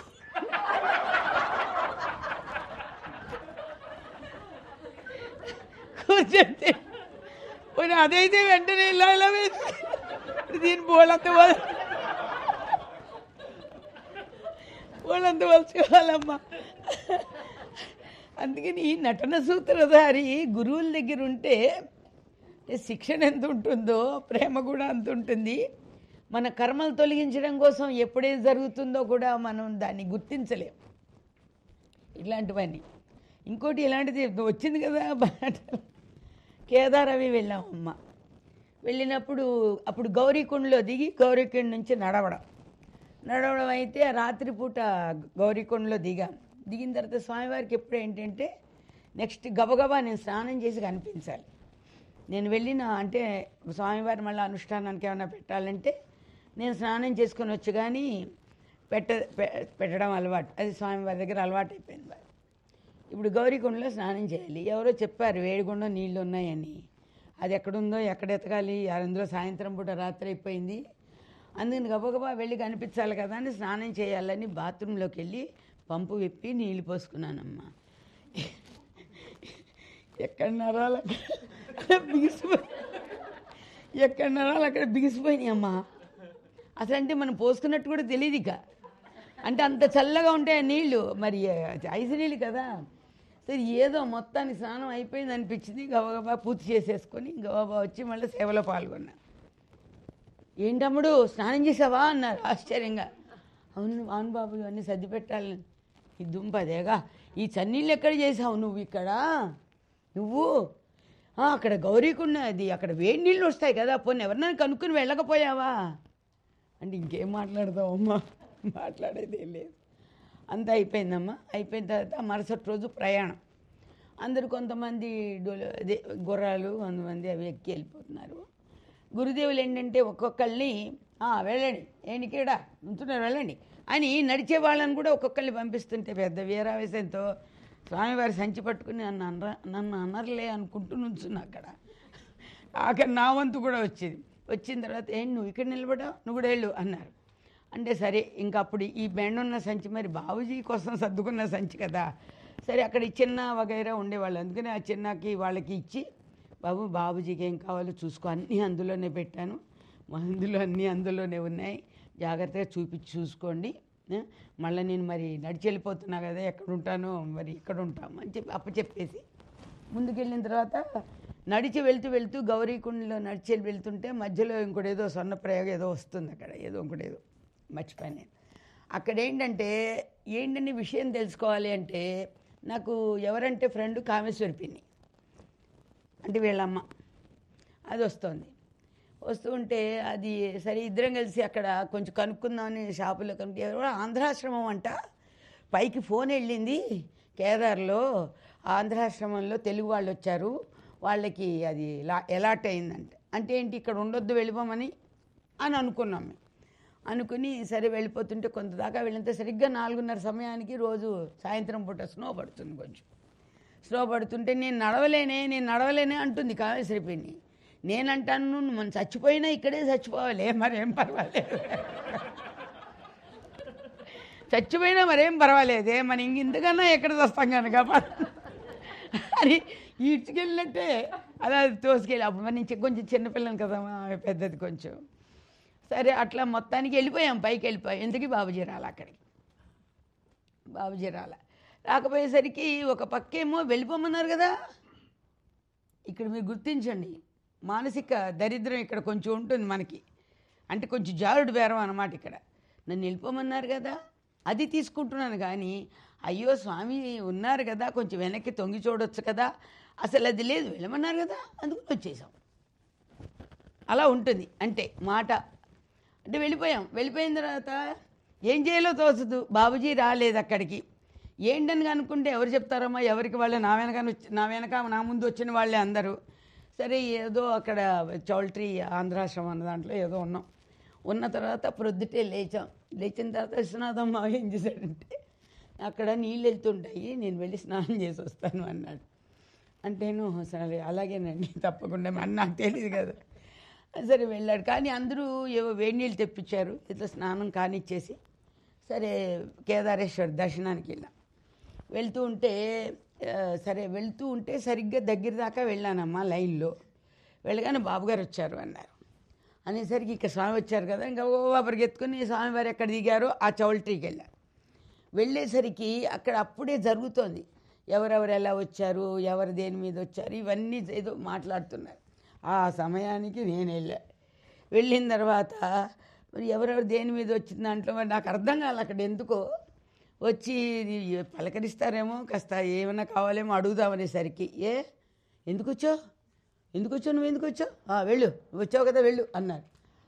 కూర్చొని పోనీ అదైతే వెంటనే ఇలా ఇలా వేసి దీని బోలంత వల బోలంత వలుచుకోవాలమ్మా అందుకని ఈ నటన సూత్రధారి గురువుల దగ్గర ఉంటే శిక్షణ ఎంత ఉంటుందో ప్రేమ కూడా అంత ఉంటుంది మన కర్మలు తొలగించడం కోసం ఎప్పుడేది జరుగుతుందో కూడా మనం దాన్ని గుర్తించలేం ఇట్లాంటివన్నీ ఇంకోటి ఇలాంటిది వచ్చింది కదా బాట కేదార్ అవి వెళ్ళాం అమ్మ వెళ్ళినప్పుడు అప్పుడు గౌరీకుండలో దిగి గౌరీకుండ నుంచి నడవడం నడవడం అయితే ఆ రాత్రిపూట గౌరీకుండలో దిగాం దిగిన తర్వాత స్వామివారికి ఎప్పుడు ఏంటంటే నెక్స్ట్ గబగబా నేను స్నానం చేసి కనిపించాలి నేను వెళ్ళిన అంటే స్వామివారి మళ్ళీ అనుష్ఠానానికి ఏమైనా పెట్టాలంటే నేను స్నానం చేసుకొని వచ్చి కానీ పెట్ట పె- పెట్టడం అలవాటు అది స్వామివారి దగ్గర అలవాటు అయిపోయింది మరి ఇప్పుడు గౌరీకుండలో స్నానం చేయాలి ఎవరో చెప్పారు వేడిగుండం నీళ్ళు ఉన్నాయని అది ఎక్కడుందో ఎక్కడ ఎతకాలి అందులో సాయంత్రం పూట రాత్రి అయిపోయింది అందుకని గబగబా వెళ్ళి కనిపించాలి కదా అని స్నానం చేయాలని బాత్రూంలోకి వెళ్ళి పంపు విప్పి నీళ్ళు పోసుకున్నానమ్మా ఎక్కడ నరాలు అక్కడ బిగిసిపోయి ఎక్కడ నరాలు అక్కడ బిగిసిపోయినాయి అమ్మా అసలు అంటే మనం పోసుకున్నట్టు కూడా తెలియదు ఇక అంటే అంత చల్లగా ఉంటాయి ఆ నీళ్ళు మరి ఐసు నీళ్ళు కదా సరే ఏదో మొత్తానికి స్నానం అయిపోయింది అనిపించింది గబగబా పూర్తి చేసేసుకొని గబగబా వచ్చి మళ్ళీ సేవలో పాల్గొన్నా ఏంటమ్ముడు స్నానం చేసావా అన్నారు ఆశ్చర్యంగా అవును అవును బాబు ఇవన్నీ సర్ది పెట్టాలి ఈ దుంప అదేగా ఈ చన్నీళ్ళు ఎక్కడ చేసావు నువ్వు ఇక్కడ నువ్వు "ఆ, అక్కడ గౌరీకున్నది అక్కడ వేడి నీళ్ళు వస్తాయి కదా పోనీ ఎవరినైనా కనుక్కుని వెళ్ళకపోయావా అంటే ఇంకేం మాట్లాడదాం అమ్మా మాట్లాడేది ఏం లేదు అంతా అయిపోయిందమ్మా అయిపోయిన తర్వాత మరుసటి రోజు ప్రయాణం అందరు కొంతమంది డోలు అదే గుర్రాలు కొంతమంది అవి ఎక్కి వెళ్ళిపోతున్నారు గురుదేవులు ఏంటంటే ఒక్కొక్కళ్ళని "ఆ, వెళ్ళండి ఏంటికేడా ఉంటున్నారు వెళ్ళండి అని నడిచే వాళ్ళని కూడా ఒక్కొక్కరిని పంపిస్తుంటే పెద్ద వీరావేశంతో స్వామివారి సంచి పట్టుకుని నన్ను అనర నన్ను అనర్లే అనుకుంటూ నుంచున్నా అక్కడ ఆఖరి నా వంతు కూడా వచ్చింది వచ్చిన తర్వాత ఏం నువ్వు ఇక్కడ నిలబడావు నువ్వు కూడా వెళ్ళు అన్నారు అంటే సరే ఇంకా అప్పుడు ఈ బెండ్ ఉన్న సంచి మరి బాబుజీ కోసం సర్దుకున్న సంచి కదా సరే అక్కడ ఈ చిన్న వగైరా ఉండేవాళ్ళు అందుకని ఆ చిన్నకి వాళ్ళకి ఇచ్చి బాబు బాబుజీకి ఏం కావాలో చూసుకో అన్నీ అందులోనే పెట్టాను మందులు అన్నీ అందులోనే ఉన్నాయి జాగ్రత్తగా చూపించి చూసుకోండి ఏ? మళ్ళీ నేను మరి నడిచి వెళ్ళిపోతున్నా కదా ఎక్కడ ఉంటానో మరి ఇక్కడ ఉంటాం అని చెప్పి అప్పచెప్పేసి ముందుకెళ్ళిన తర్వాత నడిచి వెళ్తూ వెళ్తూ గౌరీకుండలో నడిచి వెళ్ళి వెళ్తుంటే మధ్యలో ఇంకోటి ఏదో స్వర్ణ ప్రయోగం ఏదో వస్తుంది అక్కడ ఏదో ఇంకోటి ఏదో మర్చిపోయాను నేను అక్కడ ఏంటంటే ఏంటని విషయం తెలుసుకోవాలి అంటే నాకు ఎవరంటే ఫ్రెండ్ కామేశ్వరి పిన్ని అంటే వీళ్ళమ్మ అది వస్తుంది వస్తూ ఉంటే అది సరే ఇద్దరం కలిసి అక్కడ కొంచెం కనుక్కుందామని షాపులో కనుక్కు ఎవరో ఆంధ్రాశ్రమం అంట పైకి ఫోన్ వెళ్ళింది కేదార్లో ఆంధ్రాశ్రమంలో తెలుగు వాళ్ళు వచ్చారు వాళ్ళకి అది లా- ఎలాట్ అయిందంట అంటే ఏంటి ఇక్కడ ఉండొద్దు వెళ్ళిపోమని అని అనుకున్నాం మేము అనుకుని సరే వెళ్ళిపోతుంటే కొంత దాకా వెళ్ళినంత సరిగ్గా నాలుగున్నర సమయానికి రోజు సాయంత్రం పూట స్నో పడుతుంది కొంచెం స్లో పడుతుంటే నేను నడవలేనే నేను నడవలేనే అంటుంది కాళేశ్వరి పిన్ని నేనంటాను నువ్వు మనం చచ్చిపోయినా ఇక్కడే చచ్చిపోవాలి మరేం పర్వాలేదు చచ్చిపోయినా మరేం పర్వాలేదే మన ఇంక ఇంతకన్నా ఎక్కడ వస్తాం కనుక అని ఈడ్చుకెళ్ళినట్టే అలా తోసుకెళ్ళి అప్పుడు మరి నేను కొంచెం చిన్నపిల్లని కదా ఆమె పెద్దది కొంచెం సరే అట్లా మొత్తానికి వెళ్ళిపోయాం పైకి వెళ్ళిపోయాం ఎందుకు బాబుజీ రాలి అక్కడికి బాబుజీ రాల రాకపోయేసరికి ఒక పక్కేమో వెళ్ళిపోమన్నారు కదా ఇక్కడ మీరు గుర్తించండి మానసిక దరిద్రం ఇక్కడ కొంచెం ఉంటుంది మనకి అంటే కొంచెం జారుడు బేరం అన్నమాట ఇక్కడ నన్ను వెళ్ళిపోమన్నారు కదా అది తీసుకుంటున్నాను కానీ అయ్యో స్వామి ఉన్నారు కదా కొంచెం వెనక్కి తొంగి చూడొచ్చు కదా అసలు అది లేదు వెళ్ళమన్నారు కదా అందుకని వచ్చేసాం అలా ఉంటుంది అంటే మాట అంటే వెళ్ళిపోయాం వెళ్ళిపోయిన తర్వాత ఏం చేయాలో తోచదు బాబుజీ రాలేదు అక్కడికి ఏంటని అనుకుంటే ఎవరు చెప్తారమ్మా ఎవరికి వాళ్ళే నా వెనక నా వెనక నా ముందు వచ్చిన వాళ్ళే అందరూ సరే ఏదో అక్కడ చౌల్ట్రీ ఆంధ్రాశ్రమం అన్న దాంట్లో ఏదో ఉన్నాం ఉన్న తర్వాత ప్రొద్దుటే లేచాం లేచిన తర్వాత విశ్వనాథమ్మ ఏం చేశాడంటే అక్కడ నీళ్ళు వెళ్తుంటాయి నేను వెళ్ళి స్నానం చేసి వస్తాను అన్నాడు అంటేను సరే అలాగేనండి తప్పకుండా మరి నాకు తెలియదు కదా సరే వెళ్ళాడు కానీ అందరూ ఏవో వేడి నీళ్ళు తెప్పించారు ఇట్లా స్నానం కానిచ్చేసి సరే కేదారేశ్వర్ దర్శనానికి వెళ్ళాం వెళ్తూ ఉంటే ఆ, సరే వెళ్తూ ఉంటే సరిగ్గా దగ్గర దాకా వెళ్ళానమ్మా లైన్లో వెళ్ళగానే బాబుగారు వచ్చారు అన్నారు అనేసరికి ఇక స్వామి వచ్చారు కదా ఇంకా ఓ పరిగెత్తుకుని స్వామివారు ఎక్కడ దిగారో ఆ చౌల్ట్రీకి వెళ్ళారు వెళ్ళేసరికి అక్కడ అప్పుడే జరుగుతోంది ఎవరెవరు ఎలా వచ్చారు ఎవరు దేని మీద వచ్చారు ఇవన్నీ ఏదో మాట్లాడుతున్నారు ఆ సమయానికి నేను వెళ్ళా వెళ్ళిన తర్వాత మరి ఎవరెవరు దేని మీద వచ్చిన దాంట్లో మరి నాకు అర్థం కాలే అక్కడ ఎందుకో వచ్చి పలకరిస్తారేమో కాస్త ఏమైనా కావాలేమో అడుగుదామనేసరికి ఏ ఎందుకు వచ్చావు ఎందుకు వచ్చావు నువ్వు ఎందుకు వచ్చావు "ఆ, వెళ్ళు నువ్వు వచ్చావు కదా వెళ్ళు అన్నారు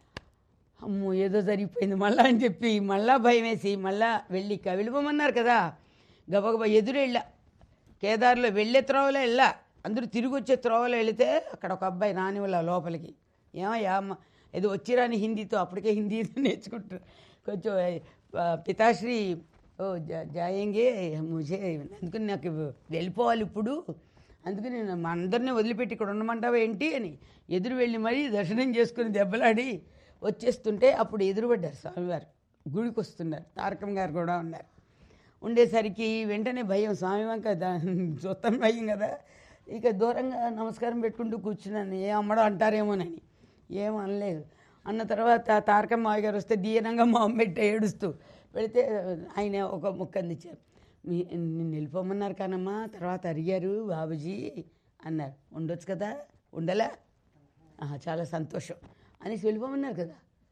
అమ్మో ఏదో జరిగిపోయింది మళ్ళా అని చెప్పి మళ్ళా భయం వేసి మళ్ళా వెళ్ళి ఇక వెళ్ళిపోమన్నారు కదా గబగబా ఎదురు వెళ్ళా కేదార్లో వెళ్ళే త్రోవలో వెళ్ళా అందరూ తిరిగి వచ్చే త్రోవలో వెళితే అక్కడ ఒక అబ్బాయి రాని వాళ్ళ లోపలికి ఏమయ్యా అమ్మ ఏదో వచ్చిరాని హిందీతో అప్పటికే హిందీ నేర్చుకుంటారు కొంచెం ఆ, పితాశ్రీ ఓ జా- జాయంగే ముజే అందుకని నాకు వెళ్ళిపోవాలి ఇప్పుడు అందుకని నేను మా అందరినీ వదిలిపెట్టి ఇక్కడ ఉండమంటావా ఏంటి అని ఎదురు వెళ్ళి మరీ దర్శనం చేసుకుని దెబ్బలాడి వచ్చేస్తుంటే అప్పుడు ఎదురుపడ్డారు స్వామివారు గుడికి వస్తున్నారు తారకం గారు కూడా ఉన్నారు ఉండేసరికి వెంటనే భయం స్వామి వంక దా- చూస్తాను భయం కదా ఇక దూరంగా నమస్కారం పెట్టుకుంటూ కూర్చున్నాను ఏ అమ్మడం అంటారేమోనని ఏం అనలేదు అన్న తర్వాత తారకం మావి గారు వస్తే దీనంగా మా అమ్మ పెట్టి ఏడుస్తూ వెళితే ఆయన ఒక ముక్క అందించారు మీ నిన్ను వెళ్ళిపోమన్నారు కానమ్మా తర్వాత అడిగారు బాబుజీ అన్నారు ఉండొచ్చు కదా ఉండలా ఆహా, చాలా సంతోషం అనేసి వెళ్ళిపోమన్నారు కదా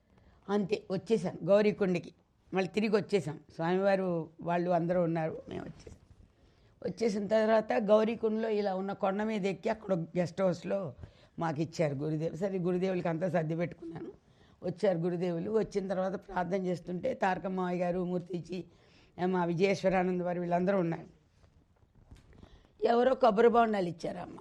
అంతే వచ్చేసాం గౌరీకుండికి మళ్ళీ తిరిగి వచ్చేసాం స్వామివారు వాళ్ళు అందరూ ఉన్నారు మేము వచ్చేసాం వచ్చేసిన తర్వాత గౌరీకుండలో ఇలా ఉన్న కొండ మీద ఎక్కి అక్కడ గెస్ట్ హౌస్లో మాకు ఇచ్చారు గురుదేవులు సరే గురుదేవులకి అంతా సర్ది పెట్టుకున్నాను వచ్చారు గురుదేవులు వచ్చిన తర్వాత ప్రార్థన చేస్తుంటే తారకమ్మాయి గారు మూర్తిచి మా విజయేశ్వరానంద్ వారు వీళ్ళందరూ ఉన్నారు ఎవరో కొబ్బరి బొండాలు ఇచ్చారమ్మ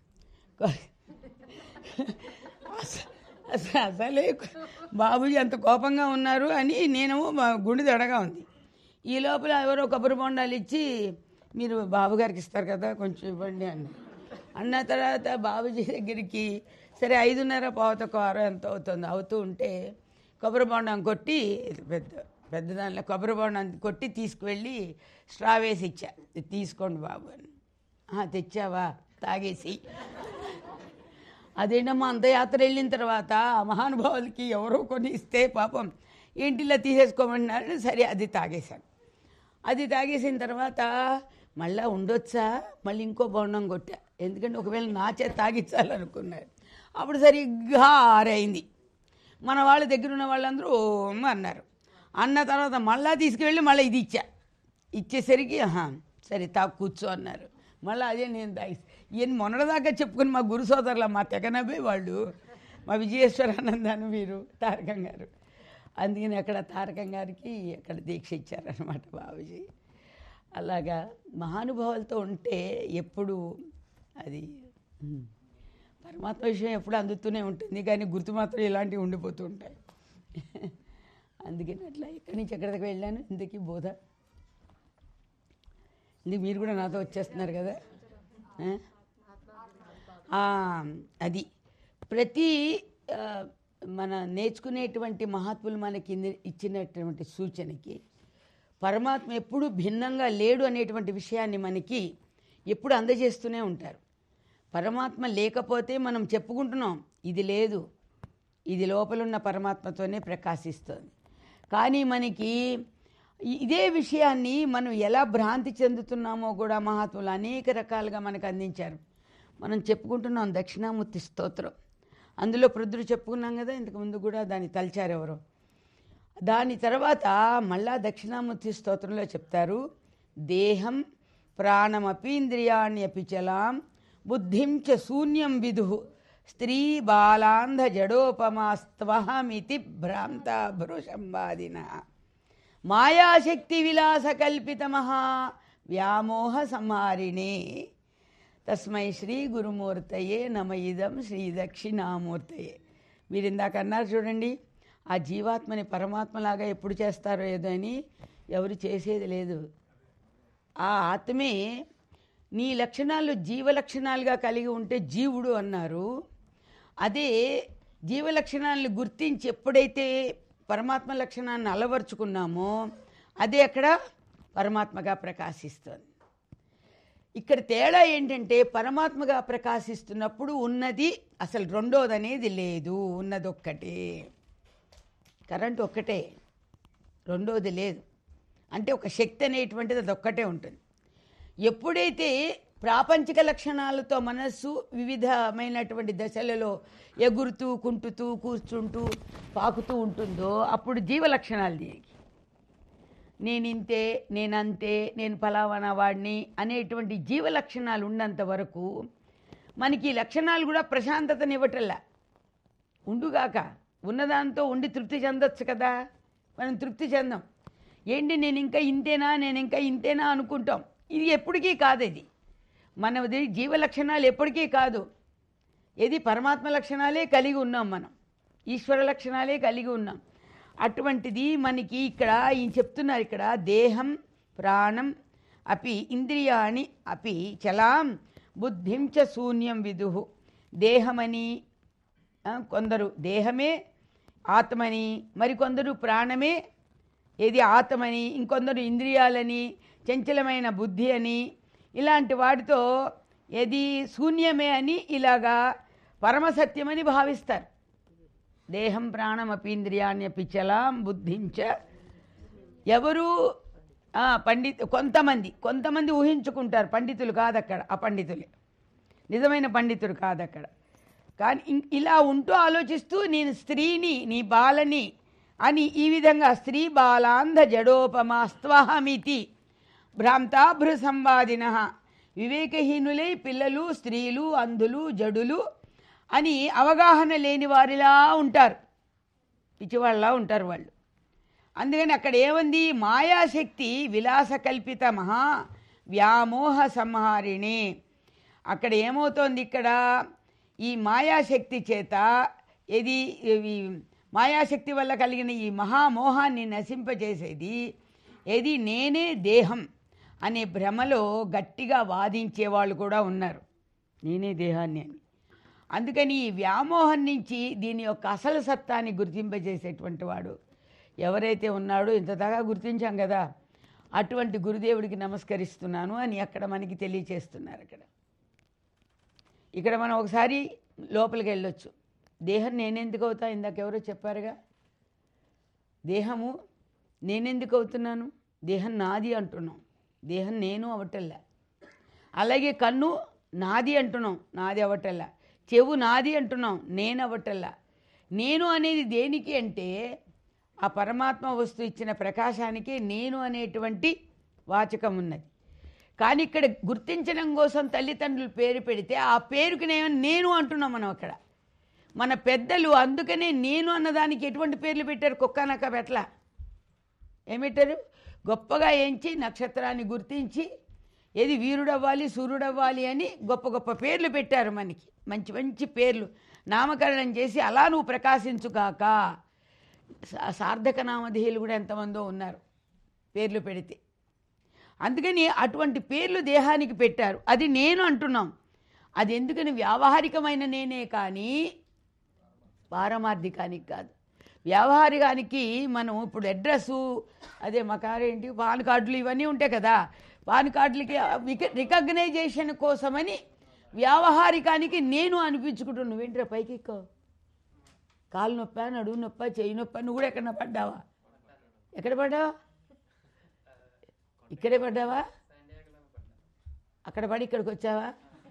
అస- అస- అసలే బాబుజీ అంత కోపంగా ఉన్నారు అని నేను మా గుండె దడగా ఉంది ఈ లోపల ఎవరో కొబ్బరి బొండాలు ఇచ్చి మీరు బాబుగారికి ఇస్తారు కదా కొంచెం ఇవ్వండి అన్న అన్న తర్వాత బాబుజీ దగ్గరికి సరే ఐదున్నర పావుతకు ఆరో ఎంత అవుతుంది అవుతూ ఉంటే కొబ్బరి బొండం కొట్టి పెద్ద పెద్ద దానిలో కొబ్బరి బొండం కొట్టి తీసుకువెళ్ళి స్ట్రా వేసి ఇచ్చా "ఇది తీసుకోండి బాబు అని "ఆ, తెచ్చావా తాగేసి అదేంటమ్మా అంత యాత్ర వెళ్ళిన తర్వాత ఆ మహానుభావులకి ఎవరో కొన్ని ఇస్తే పాపం ఇంటిలో తీసేసుకోమన్నారు సరే అది తాగేశాను అది తాగేసిన తర్వాత మళ్ళా ఉండొచ్చా మళ్ళీ ఇంకో బొండం కొట్టా ఎందుకంటే ఒకవేళ నా చేత తాగించాలనుకున్నారు అప్పుడు సరిగ్గా ఆరైంది మన వాళ్ళ దగ్గర ఉన్న వాళ్ళందరూ ఓం అన్నారు అన్న తర్వాత మళ్ళా తీసుకువెళ్ళి మళ్ళీ ఇది ఇచ్చా ఇచ్చేసరికి ఆహా సరే తా కూర్చో అన్నారు మళ్ళీ అదే నేను తాగి ఈయన మొన్నటిదాకా చెప్పుకుని మా గురు సోదరుల మా తెగనబే వాళ్ళు మా విజయేశ్వరానందాన్ని మీరు తారకం గారు అందుకని అక్కడ తారకం గారికి అక్కడ దీక్ష ఇచ్చారనమాట బాబుజీ అలాగా మహానుభావులతో ఉంటే ఎప్పుడు అది ఉమ్, పరమాత్మ విషయం ఎప్పుడు అందుతూనే ఉంటుంది కానీ గుర్తు మాత్రం ఇలాంటివి ఉండిపోతూ ఉంటాయి అందుకని అట్లా ఎక్కడి నుంచి ఎక్కడికి వెళ్ళాను ఇందుకీ బోధ ఇందుకు మీరు కూడా నాతో వచ్చేస్తున్నారు కదా ఆ? ఆ, అది ప్రతి ఆ, మన నేర్చుకునేటువంటి మహాత్ములు మనకి ఇన్ని- ఇచ్చినటువంటి సూచనకి పరమాత్మ ఎప్పుడు భిన్నంగా లేడు అనేటువంటి విషయాన్ని మనకి ఎప్పుడు అందజేస్తూనే ఉంటారు పరమాత్మ లేకపోతే మనం చెప్పుకుంటున్నాం ఇది లేదు ఇది లోపలున్న పరమాత్మతోనే ప్రకాశిస్తుంది కానీ మనకి ఇ- ఇదే విషయాన్ని మనం ఎలా భ్రాంతి చెందుతున్నామో కూడా మహాత్ములు అనేక రకాలుగా మనకు అందించారు మనం చెప్పుకుంటున్నాం దక్షిణామూర్తి స్తోత్రం అందులో పృథుడు చెప్పుకున్నాం కదా ఇంతకు ముందు కూడా దాన్ని తలిచారు ఎవరో దాని తర్వాత మళ్ళా దక్షిణామూర్తి స్తోత్రంలో చెప్తారు దేహం ప్రాణమపీంద్రియాణ్యపి చలాం బుద్ధిం చ శూన్యం విదు స్త్రీ బాలాంధ జడోపమాస్త్వహమితి భ్రాంత భృషంబాదిన మాయాశక్తి విలాస కల్పిత మహా వ్యామోహ సంహారిణే తస్మై శ్రీ గురుమూర్తయే నమ ఇదం శ్రీ దక్షిణామూర్తయే మీరు ఇందాక అన్నారు చూడండి ఆ జీవాత్మని పరమాత్మలాగా ఎప్పుడు చేస్తారో ఏదో అని ఎవరు చేసేది లేదు ఆ ఆత్మే నీ లక్షణాలు జీవ లక్షణాలుగా కలిగి ఉంటే జీవుడు అన్నారు అదే జీవ లక్షణాలను గుర్తించి ఎప్పుడైతే పరమాత్మ లక్షణాన్ని అలవర్చుకున్నామో అదే అక్కడ పరమాత్మగా ప్రకాశిస్తుంది ఇక్కడ తేడా ఏంటంటే పరమాత్మగా ప్రకాశిస్తున్నప్పుడు ఉన్నది అసలు రెండోది అనేది లేదు ఉన్నది ఒక్కటే కరెంట్ ఒక్కటే రెండోది లేదు అంటే ఒక శక్తి అనేటువంటిది అది ఒక్కటే ఉంటుంది ఎప్పుడైతే ప్రాపంచిక లక్షణాలతో మనస్సు వివిధమైనటువంటి దశలలో ఎగురుతూ కుంటుతూ కూర్చుంటూ పాకుతూ ఉంటుందో అప్పుడు జీవ లక్షణాలు దీనికి నేనింతే నేనంతే నేను ఫలావనా వాడిని అనేటువంటి జీవ లక్షణాలు ఉన్నంత వరకు మనకి ఈ లక్షణాలు కూడా ప్రశాంతతనివ్వటల్లా ఉండుగాక ఉన్నదాంతో ఉండి తృప్తి చెందొచ్చు కదా మనం తృప్తి చెందాం ఏంటి నేను ఇంకా ఇంతేనా నేను ఇంకా ఇంతేనా అనుకుంటాం ఇది ఎప్పటికీ కాదు ఇది మనది జీవ లక్షణాలు ఎప్పటికీ కాదు ఇది పరమాత్మ లక్షణాలే కలిగి ఉన్నాం మనం ఈశ్వర లక్షణాలే కలిగి ఉన్నాం అటువంటిది మనకి ఇక్కడ ఈయన చెప్తున్నారు ఇక్కడ దేహం ప్రాణం అపి ఇంద్రియాణి అపి చలాం బుద్ధిం చ శూన్యం విదుహు దేహమని ఆ, కొందరు దేహమే ఆత్మని మరికొందరు ప్రాణమే ఏది ఆత్మని ఇంకొందరు ఇంద్రియాలని చంచలమైన బుద్ధి అని ఇలాంటి వాటితో ఏది శూన్యమే అని ఇలాగా పరమసత్యమని భావిస్తారు దేహం ప్రాణమపి ఇంద్రియాణ్యపి చలాం బుద్ధించ ఎవరు ఆ, పండిత్ కొంతమంది కొంతమంది ఊహించుకుంటారు పండితులు కాదు అక్కడ ఆ పండితులే నిజమైన పండితుడు కాదు అక్కడ కానీ ఇం- ఇలా ఉంటూ ఆలోచిస్తూ నేను స్త్రీని నీ బాలని అని ఈ విధంగా స్త్రీ బాలాంధ జడోపమాస్త్వహమితి భ్రాంతాభృ సంవాదిన వివేకహీనులై పిల్లలు స్త్రీలు అంధులు జడులు అని అవగాహన లేని వారిలా ఉంటారు పిచ్చివాళ్ళలా ఉంటారు వాళ్ళు అందుకని అక్కడ ఏముంది మాయాశక్తి విలాస కల్పిత మహా వ్యామోహ సంహారిణి అక్కడ ఏమవుతోంది ఇక్కడ ఈ మాయాశక్తి చేత ఇది ఇవి మాయాశక్తి వల్ల కలిగిన ఈ మహామోహాన్ని నశింపజేసేది ఏది నేనే దేహం అనే భ్రమలో గట్టిగా వాదించే వాళ్ళు కూడా ఉన్నారు నేనే దేహాన్ని అని అందుకని ఈ వ్యామోహం నుంచి దీని యొక్క అసలు సత్తాన్ని గుర్తింపజేసేటువంటి వాడు ఎవరైతే ఉన్నాడో ఇంత దాకా గుర్తించాం కదా అటువంటి గురుదేవుడికి నమస్కరిస్తున్నాను అని అక్కడ మనకి తెలియచేస్తున్నారు అక్కడ ఇక్కడ మనం ఒకసారి లోపలికి వెళ్ళొచ్చు దేహం నేనెందుకు అవుతా ఇందాక ఎవరో చెప్పారుగా దేహము నేనెందుకు అవుతున్నాను దేహం నాది అంటున్నాం దేహం నేను అవటల్లా అలాగే కన్ను నాది అంటున్నాం నాది అవటల్లా చెవు నాది అంటున్నాం నేను అవటల్లా నేను అనేది దేనికి అంటే ఆ పరమాత్మ వస్తువు ఇచ్చిన ప్రకాశానికి నేను అనేటువంటి వాచకం ఉన్నది కానీ ఇక్కడ గుర్తించడం కోసం తల్లిదండ్రులు పేరు పెడితే ఆ పేరుకి నేను నేను అంటున్నాం మనం అక్కడ మన పెద్దలు అందుకనే నేను అన్నదానికి ఎటువంటి పేర్లు పెట్టారు కుక్కనక్క పెట్ల ఏం పెట్టారు గొప్పగా ఎంచి నక్షత్రాన్ని గుర్తించి ఏది వీరుడవ్వాలి సూర్యుడవ్వాలి అని గొప్ప గొప్ప పేర్లు పెట్టారు మనకి మంచి మంచి పేర్లు నామకరణం చేసి అలా నువ్వు ప్రకాశించుగాక సా- సార్థక నామధేయులు కూడా ఎంతమందో ఉన్నారు పేర్లు పెడితే అందుకని అటువంటి పేర్లు దేహానికి పెట్టారు అది నేను అంటున్నాం అది ఎందుకని వ్యావహారికమైన నేనే కానీ పారమార్థికానికి కాదు వ్యావహారికానికి మనం ఇప్పుడు అడ్రస్సు అదే మా కారేంటి పాన్ కార్డులు ఇవన్నీ ఉంటాయి కదా పాన్ కార్డులకి విక- రికగ్నైజేషన్ కోసమని వ్యావహారికానికి నేను అనిపించుకుంటున్నాను నువ్వేంట్రా పైకి ఎక్కువ కాలు నొప్ప నడువు నొప్ప చెయ్యి నొప్ప నువ్వు కూడా ఎక్కడ పడ్డావా ఎక్కడ పడ్డావా ఇక్కడే పడ్డావా అక్కడ పడి ఇక్కడికి వచ్చావా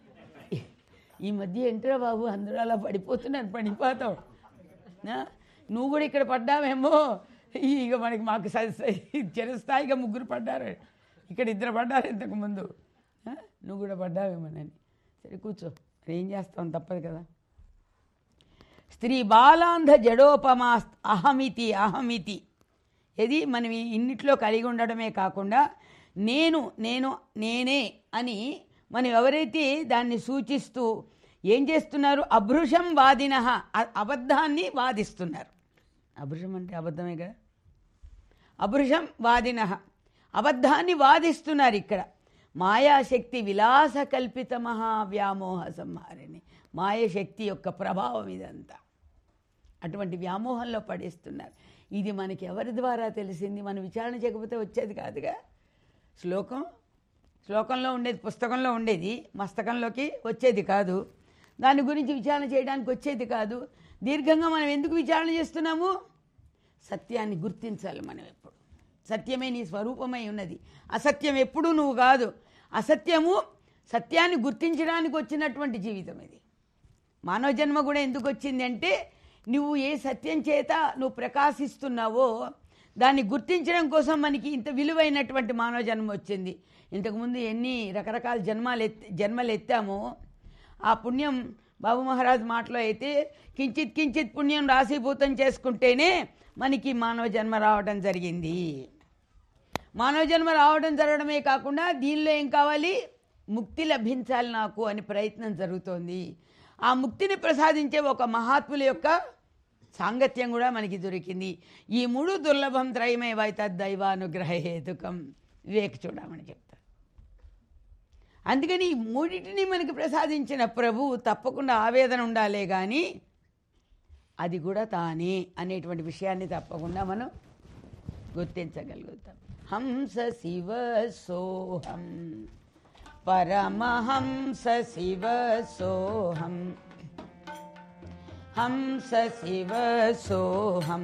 ఈ మధ్య ఏంట్రా బాబు అందరూ అలా పడిపోతున్నాను పడిపోతావు నా? నువ్వు కూడా ఇక్కడ పడ్డావేమో ఇక మనకి మాకు స- స- చిరస్థాయిగా ముగ్గురు పడ్డారు ఇక్కడ ఇద్దరు పడ్డారు ఇంతకు ముందు ఆ? నువ్వు కూడా పడ్డావేమోనని సరే కూర్చో మరి ఏం చేస్తాం తప్పదు కదా స్త్రీ బాలాంధ జడోపమా అహమితి అహమితి ఇది మనం ఈ ఇన్నిట్లో కలిగి ఉండడమే కాకుండా నేను నేను నేనే అని మనం ఎవరైతే దాన్ని సూచిస్తూ ఏం చేస్తున్నారు అభృషం వాదిన అబద్ధాన్ని వాదిస్తున్నారు అభృషం అంటే అబద్ధమే కదా అభృషం వాదిన అబద్ధాన్ని వాదిస్తున్నారు ఇక్కడ మాయాశక్తి విలాస కల్పిత మహావ్యామోహ సంహారిణి మాయాశక్తి యొక్క ప్రభావం ఇదంతా అటువంటి వ్యామోహంలో పడేస్తున్నారు ఇది మనకి ఎవరి ద్వారా తెలిసింది మనం విచారణ చేయకపోతే వచ్చేది కాదుగా శ్లోకం శ్లోకంలో ఉండేది పుస్తకంలో ఉండేది మస్తకంలోకి వచ్చేది కాదు దాని గురించి విచారణ చేయడానికి వచ్చేది కాదు దీర్ఘంగా మనం ఎందుకు విచారణ చేస్తున్నాము సత్యాన్ని గుర్తించాలి మనం ఎప్పుడు సత్యమే నీ స్వరూపమై ఉన్నది అసత్యం ఎప్పుడూ నువ్వు కాదు అసత్యము సత్యాన్ని గుర్తించడానికి వచ్చినటువంటి జీవితం ఇది మానవ జన్మ కూడా ఎందుకు వచ్చింది అంటే నువ్వు ఏ సత్యం చేత నువ్వు ప్రకాశిస్తున్నావో దాన్ని గుర్తించడం కోసం మనకి ఇంత విలువైనటువంటి మానవ జన్మ వచ్చింది ఇంతకుముందు ఎన్ని రకరకాల జన్మాలు ఎత్ జన్మలు ఎత్తామో ఆ పుణ్యం బాబు మహారాజ్ మాటలో అయితే కించిత్ కించిత్ పుణ్యం రాశీభూతం చేసుకుంటేనే మనకి మానవ జన్మ రావడం జరిగింది మానవ జన్మ రావడం జరగడమే కాకుండా దీనిలో ఏం కావాలి ముక్తి లభించాలి నాకు అని ప్రయత్నం జరుగుతోంది ఆ ముక్తిని ప్రసాదించే ఒక మహాత్ముల యొక్క సాంగత్యం కూడా మనకి దొరికింది ఈ మూడు దుర్లభం త్రయమే వైత దైవానుగ్రహ హేతుకం వివేక చూడమని చెప్తారు అందుకని ఈ మూడింటిని మనకి ప్రసాదించిన ప్రభువు తప్పకుండా ఆవేదన ఉండాలే కానీ అది కూడా తానే అనేటువంటి విషయాన్ని తప్పకుండా మనం గుర్తించగలుగుతాం హంస శివ సోహం పరమహంస శివ సోహం హంస శివ సోహం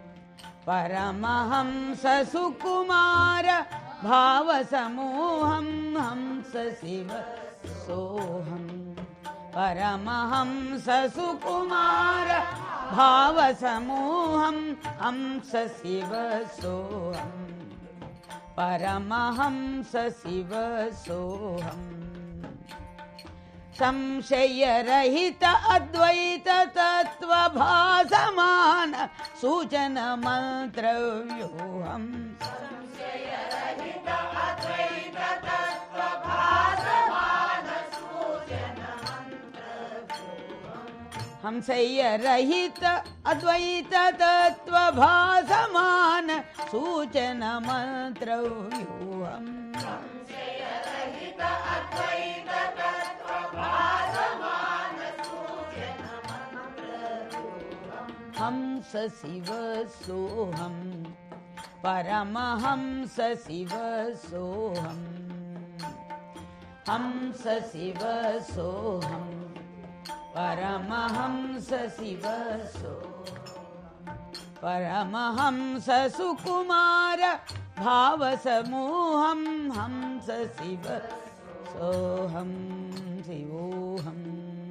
పరమహంస సుకుమార భావ సమూహం హంస శివ సోహం పరమహంస సుకుమార భావసమూహం హంస శివ సోహం పరమహంస శివ సోహం సంశయరహిత అద్వైత తత్వ భాసమాన సూచన మంత్రవ్యూహం హంసయ్యరహిత అద్వైత తత్వ భాసమాన సూచన మంత్రవ్యూహం హంస శివ సోహం పరమహంస శివ సోహం హంస శివ సోహం పరమహంస శివ సోహం పరమహంస సుకుమార భావసమూహం హంస శివ సోహం శివోహం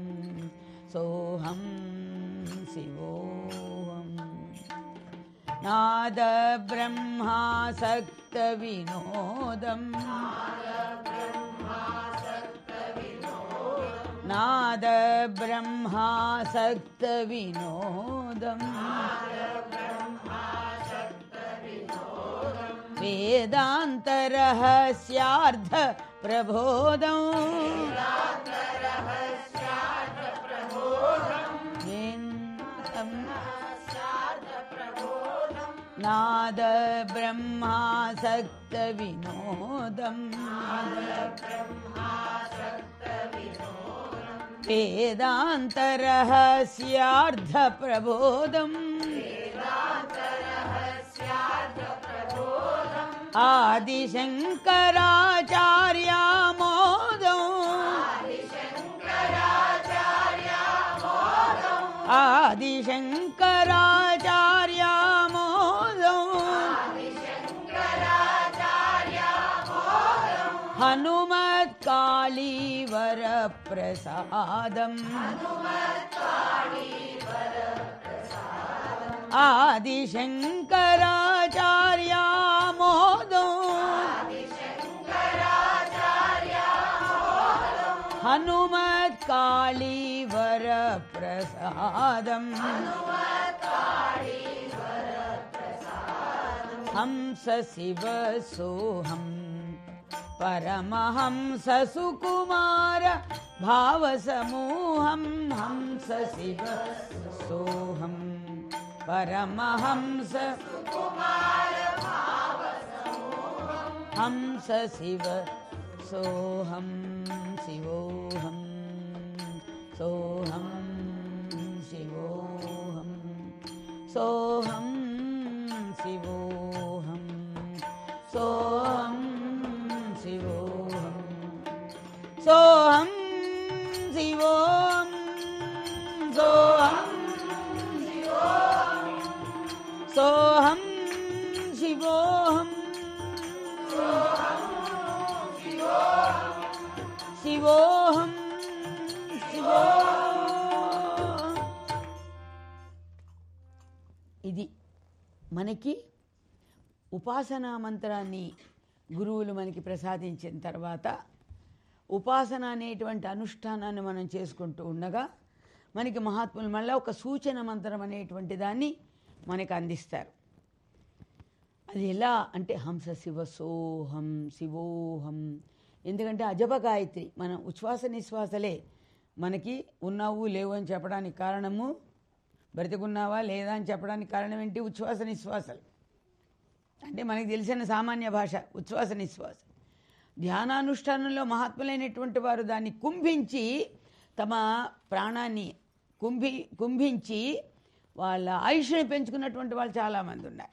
సోహం శివోహం నాద బ్రహ్మాసక్త వినోదం నాద బ్రహ్మాసక్త వినోదం వేదాంతరహస్యార్థ ప్రబోధం నాద బ్రహ్మాసక్త వినోదం వేదాంతరహస్యార్థ ప్రబోధం ఆదిశంకరాచార్యామోదం ఆదిశంకరాచార్యామోదం హనుమత్కాళీవర ప్రసాదం ఆదిశంకరాచార్యామోదం హనుమత్కాళీవర ప్రసాదం హంస శివ సోహం పరమహంస సుకుమార భావసమూహం హంస శివ సోహం పరమహంస హంస శివ సోహం శివోహం సోహం శివోహం సోహం శివోహం సోహం శివోహం సోహం శివోహం సోహం సోహం శివోహం శివోహం శివోహం ఇది మనకి ఉపాసనా మంత్రాన్ని గురువులు మనకి ప్రసాదించిన తర్వాత ఉపాసన అనేటువంటి అనుష్ఠానాన్ని మనం చేసుకుంటూ ఉండగా మనకి మహాత్ములు మళ్ళీ ఒక సూచన మంత్రం అనేటువంటి దాన్ని మనకి అందిస్తారు అది ఎలా అంటే హంస శివ సోహం శివోహం ఎందుకంటే అజప గాయత్రి మనం ఉచ్ఛ్వాస నిశ్వాసలే మనకి ఉన్నావు లేవు అని చెప్పడానికి కారణము బ్రతికున్నావా లేదా అని చెప్పడానికి కారణం ఏంటి ఉచ్ఛ్వాస నిశ్వాసలు అంటే మనకి తెలిసిన సామాన్య భాష ఉచ్ఛ్వాస నిశ్వాస ధ్యానానుష్ఠానంలో మహాత్ములైనటువంటి వారు దాన్ని కుంభించి తమ ప్రాణాన్ని కుంభి కుంభించి వాళ్ళ ఆయుష్ని పెంచుకున్నటువంటి వాళ్ళు చాలామంది ఉన్నారు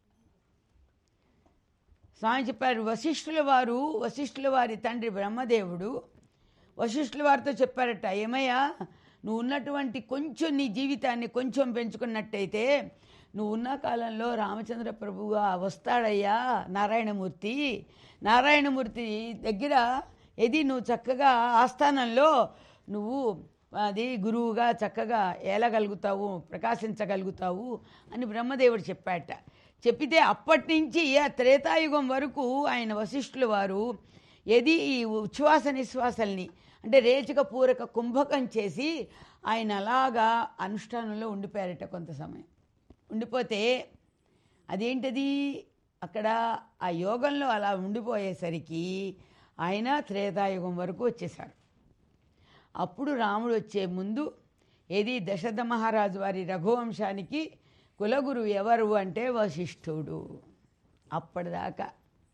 స్వామి చెప్పారు వశిష్ఠుల వారు వశిష్ఠుల వారి తండ్రి బ్రహ్మదేవుడు వశిష్ఠుల వారితో చెప్పారట ఏమయ్యా నువ్వు ఉన్నటువంటి కొంచెం నీ జీవితాన్ని కొంచెం పెంచుకున్నట్టయితే నువ్వు ఉన్న కాలంలో రామచంద్ర ప్రభువుగా వస్తాడయ్యా నారాయణమూర్తి నారాయణమూర్తి దగ్గర ఏది నువ్వు చక్కగా ఆస్థానంలో నువ్వు అది గురువుగా చక్కగా ఏలగలుగుతావు ప్రకాశించగలుగుతావు అని బ్రహ్మదేవుడు చెప్పాట చెప్పితే అప్పటి నుంచి ఆ త్రేతాయుగం వరకు ఆయన వశిష్ఠుల వారు ఏది ఈ ఉచ్ఛ్వాస నిశ్వాసల్ని అంటే రేచక పూరక కుంభకం చేసి ఆయన అలాగా అనుష్ఠానంలో ఉండిపోయారట కొంత సమయం ఉండిపోతే అదేంటది అక్కడ ఆ యోగంలో అలా ఉండిపోయేసరికి ఆయన త్రేతాయుగం వరకు వచ్చేసారు అప్పుడు రాముడు వచ్చే ముందు ఏది దశరథ మహారాజు వారి రఘువంశానికి కులగురు ఎవరు అంటే వశిష్ఠుడు అప్పటిదాకా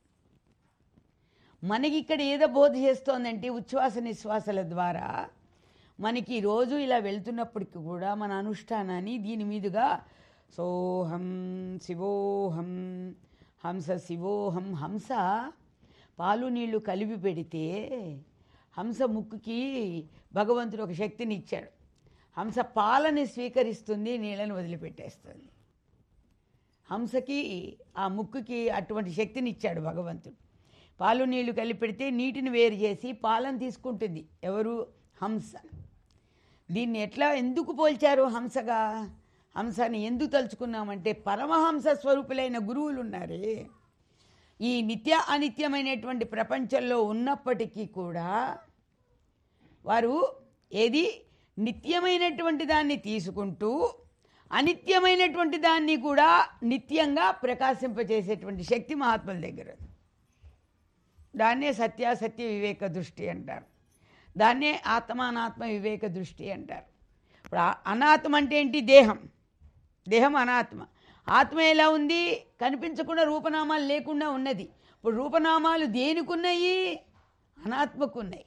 మనకి ఇక్కడ ఏదో బోధ చేస్తోందంటే ఉచ్ఛ్వాస నిశ్వాసాల ద్వారా మనకి రోజు ఇలా వెళ్తున్నప్పటికీ కూడా మన అనుష్ఠానాన్ని దీని మీదుగా సోహం శివోహం హంస శివోహం హంస పాలు నీళ్లు కలిపి పెడితే హంస ముక్కుకి భగవంతుడు ఒక శక్తిని ఇచ్చాడు హంస పాలని స్వీకరిస్తుంది నీళ్ళని వదిలిపెట్టేస్తుంది హంసకి ఆ ముక్కుకి అటువంటి శక్తిని ఇచ్చాడు భగవంతుడు పాలు నీళ్లు కలిపి పెడితే నీటిని వేరు చేసి పాలను తీసుకుంటుంది ఎవరు హంస దీన్ని ఎట్లా ఎందుకు పోల్చారు హంసగా హంసని ఎందుకు తలుచుకున్నామంటే పరమహంస స్వరూపులైన గురువులు ఉన్నారే ఈ నిత్య అనిత్యమైనటువంటి ప్రపంచంలో ఉన్నప్పటికీ కూడా వారు ఏది నిత్యమైనటువంటి దాన్ని తీసుకుంటూ అనిత్యమైనటువంటి దాన్ని కూడా నిత్యంగా ప్రకాశింపజేసేటువంటి శక్తి మహాత్ముల దగ్గర ఉంది. దాన్నే సత్యాసత్య వివేక దృష్టి అంటారు దాన్నే ఆత్మానాత్మ వివేక దృష్టి అంటారు ఇప్పుడు ఆ- అనాత్మ అంటే ఏంటి దేహం దేహం అనాత్మ ఆత్మ ఎలా ఉంది కనిపించకుండా రూపనామాలు లేకుండా ఉన్నది ఇప్పుడు రూపనామాలు దేనికున్నాయి అనాత్మకున్నాయి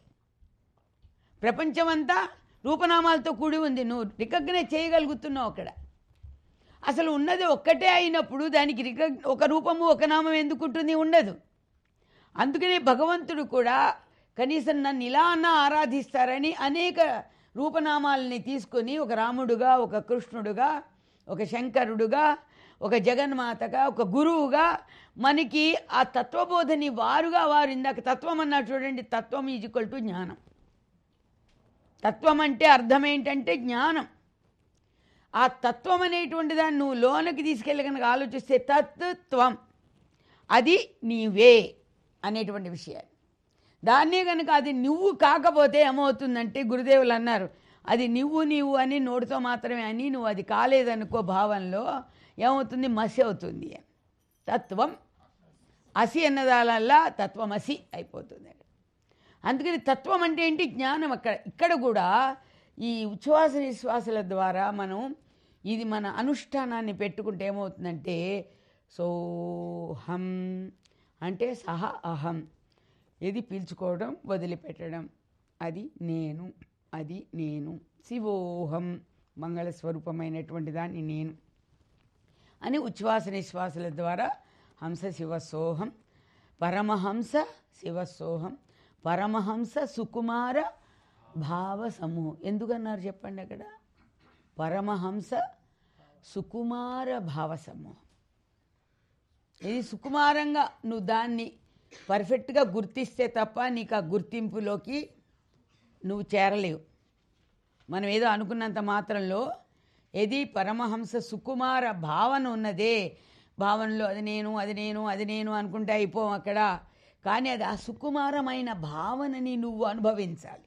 ప్రపంచమంతా రూపనామాలతో కూడి ఉంది నువ్వు రికగ్నైజ్ చేయగలుగుతున్నావు అక్కడ అసలు ఉన్నది ఒక్కటే అయినప్పుడు దానికి రికగ్ ఒక రూపము ఒక నామం ఎందుకు ఉంటుంది ఉండదు అందుకనే భగవంతుడు కూడా కనీసం నన్ను ఇలా అన్నా ఆరాధిస్తారని అనేక రూపనామాలని తీసుకొని ఒక రాముడుగా ఒక కృష్ణుడుగా ఒక శంకరుడుగా ఒక జగన్మాతగా ఒక గురువుగా మనకి ఆ తత్వబోధని వారుగా వారు ఇందాక తత్వం అన్నారు చూడండి తత్వం ఈజ్వల్ టు జ్ఞానం తత్వం అంటే అర్థం ఏంటంటే జ్ఞానం ఆ తత్వం అనేటువంటి దాన్ని నువ్వు లోనకి తీసుకెళ్ళి కనుక ఆలోచిస్తే తత్వం అది నీవే అనేటువంటి విషయాలు దాన్నే కనుక అది నువ్వు కాకపోతే ఏమవుతుందంటే గురుదేవులు అన్నారు అది నువ్వు నీవు అని నోటితో మాత్రమే అని నువ్వు అది కాలేదనుకో భావంలో ఏమవుతుంది మసి అవుతుంది అని తత్వం అసి అన్నదాలల్లా తత్వం అసి అయిపోతుంది అందుకని తత్వం అంటే ఏంటి జ్ఞానం అక్కడ ఇక్కడ కూడా ఈ ఉచ్ఛ్వాస నిశ్వాసాల ద్వారా మనం ఇది మన అనుష్ఠానాన్ని పెట్టుకుంటే ఏమవుతుందంటే సోహం అంటే సహ అహం ఇది పీల్చుకోవడం వదిలిపెట్టడం అది నేను అది నేను శివోహం మంగళ స్వరూపమైనటువంటి దాన్ని నేను అని ఉచ్ఛ్వాస నిశ్వాసాల ద్వారా హంస శివసోహం పరమహంస శివసోహం పరమహంస సుకుమార భావ సమూహం ఎందుకన్నారు చెప్పండి అక్కడ పరమహంస సుకుమార భావ సమూహం ఇది సుకుమారంగా నువ్వు దాన్ని పర్ఫెక్ట్గా గుర్తిస్తే తప్ప నీకు ఆ గుర్తింపులోకి నువ్వు చేరలేవు మనం ఏదో అనుకున్నంత మాత్రంలో ఏది పరమహంస సుకుమార భావన ఉన్నదే భావనలో అది నేను అది నేను అది నేను అనుకుంటే అయిపోం అక్కడ కానీ అది ఆ సుకుమారమైన భావనని నువ్వు అనుభవించాలి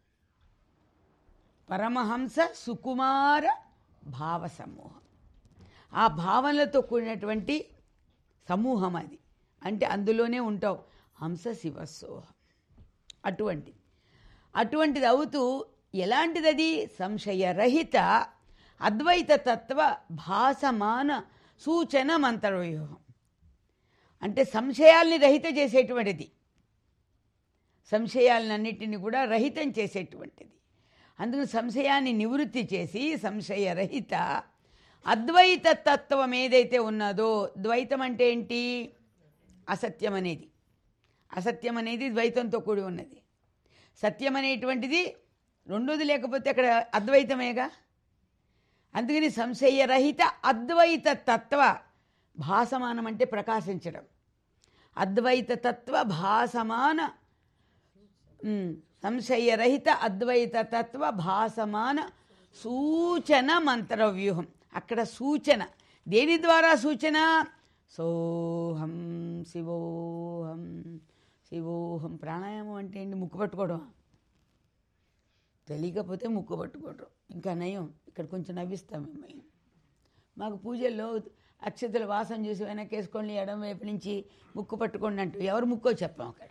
పరమహంస సుకుమార భావ సమూహం ఆ భావనలతో కూడినటువంటి సమూహం అది అంటే అందులోనే ఉంటావు హంస శివసోహం అటువంటిది అటువంటిది అవుతూ ఎలాంటిది అది సంశయరహిత అద్వైత తత్వ భాసమాన సూచన మంత్రవ్యూహం అంటే సంశయాల్ని రహిత చేసేటువంటిది సంశయాలన్నిటిని కూడా రహితం చేసేటువంటిది అందుకు సంశయాన్ని నివృత్తి చేసి సంశయరహిత అద్వైత తత్వం ఏదైతే ఉన్నదో ద్వైతం అంటే ఏంటి అసత్యం అనేది అసత్యం అనేది ద్వైతంతో కూడి ఉన్నది సత్యం అనేటువంటిది రెండోది లేకపోతే అక్కడ అద్వైతమేగా అందుకని సంశయరహిత అద్వైత తత్వ భాసమానం అంటే ప్రకాశించడం అద్వైత తత్వ భాసమాన ఉమ్, సంశయరహిత అద్వైత తత్వ భాసమాన సూచన మంత్ర వ్యూహం అక్కడ సూచన దేని ద్వారా సూచన సోహం శివోహం శివోహం ప్రాణాయామం అంటే ఏంటి ముక్కు పట్టుకోవడం తెలియకపోతే ముక్కు పట్టుకోవడం ఇంకా నయం ఇక్కడ కొంచెం నవ్విస్తాం మిమ్మల్ని మాకు పూజల్లో అక్షతల వాసన చూసి వెనకేసుకోండి ఎడం వైపు నుంచి ముక్కు పట్టుకోండి అంటూ ఎవరు ముక్కో చెప్పాం అక్కడ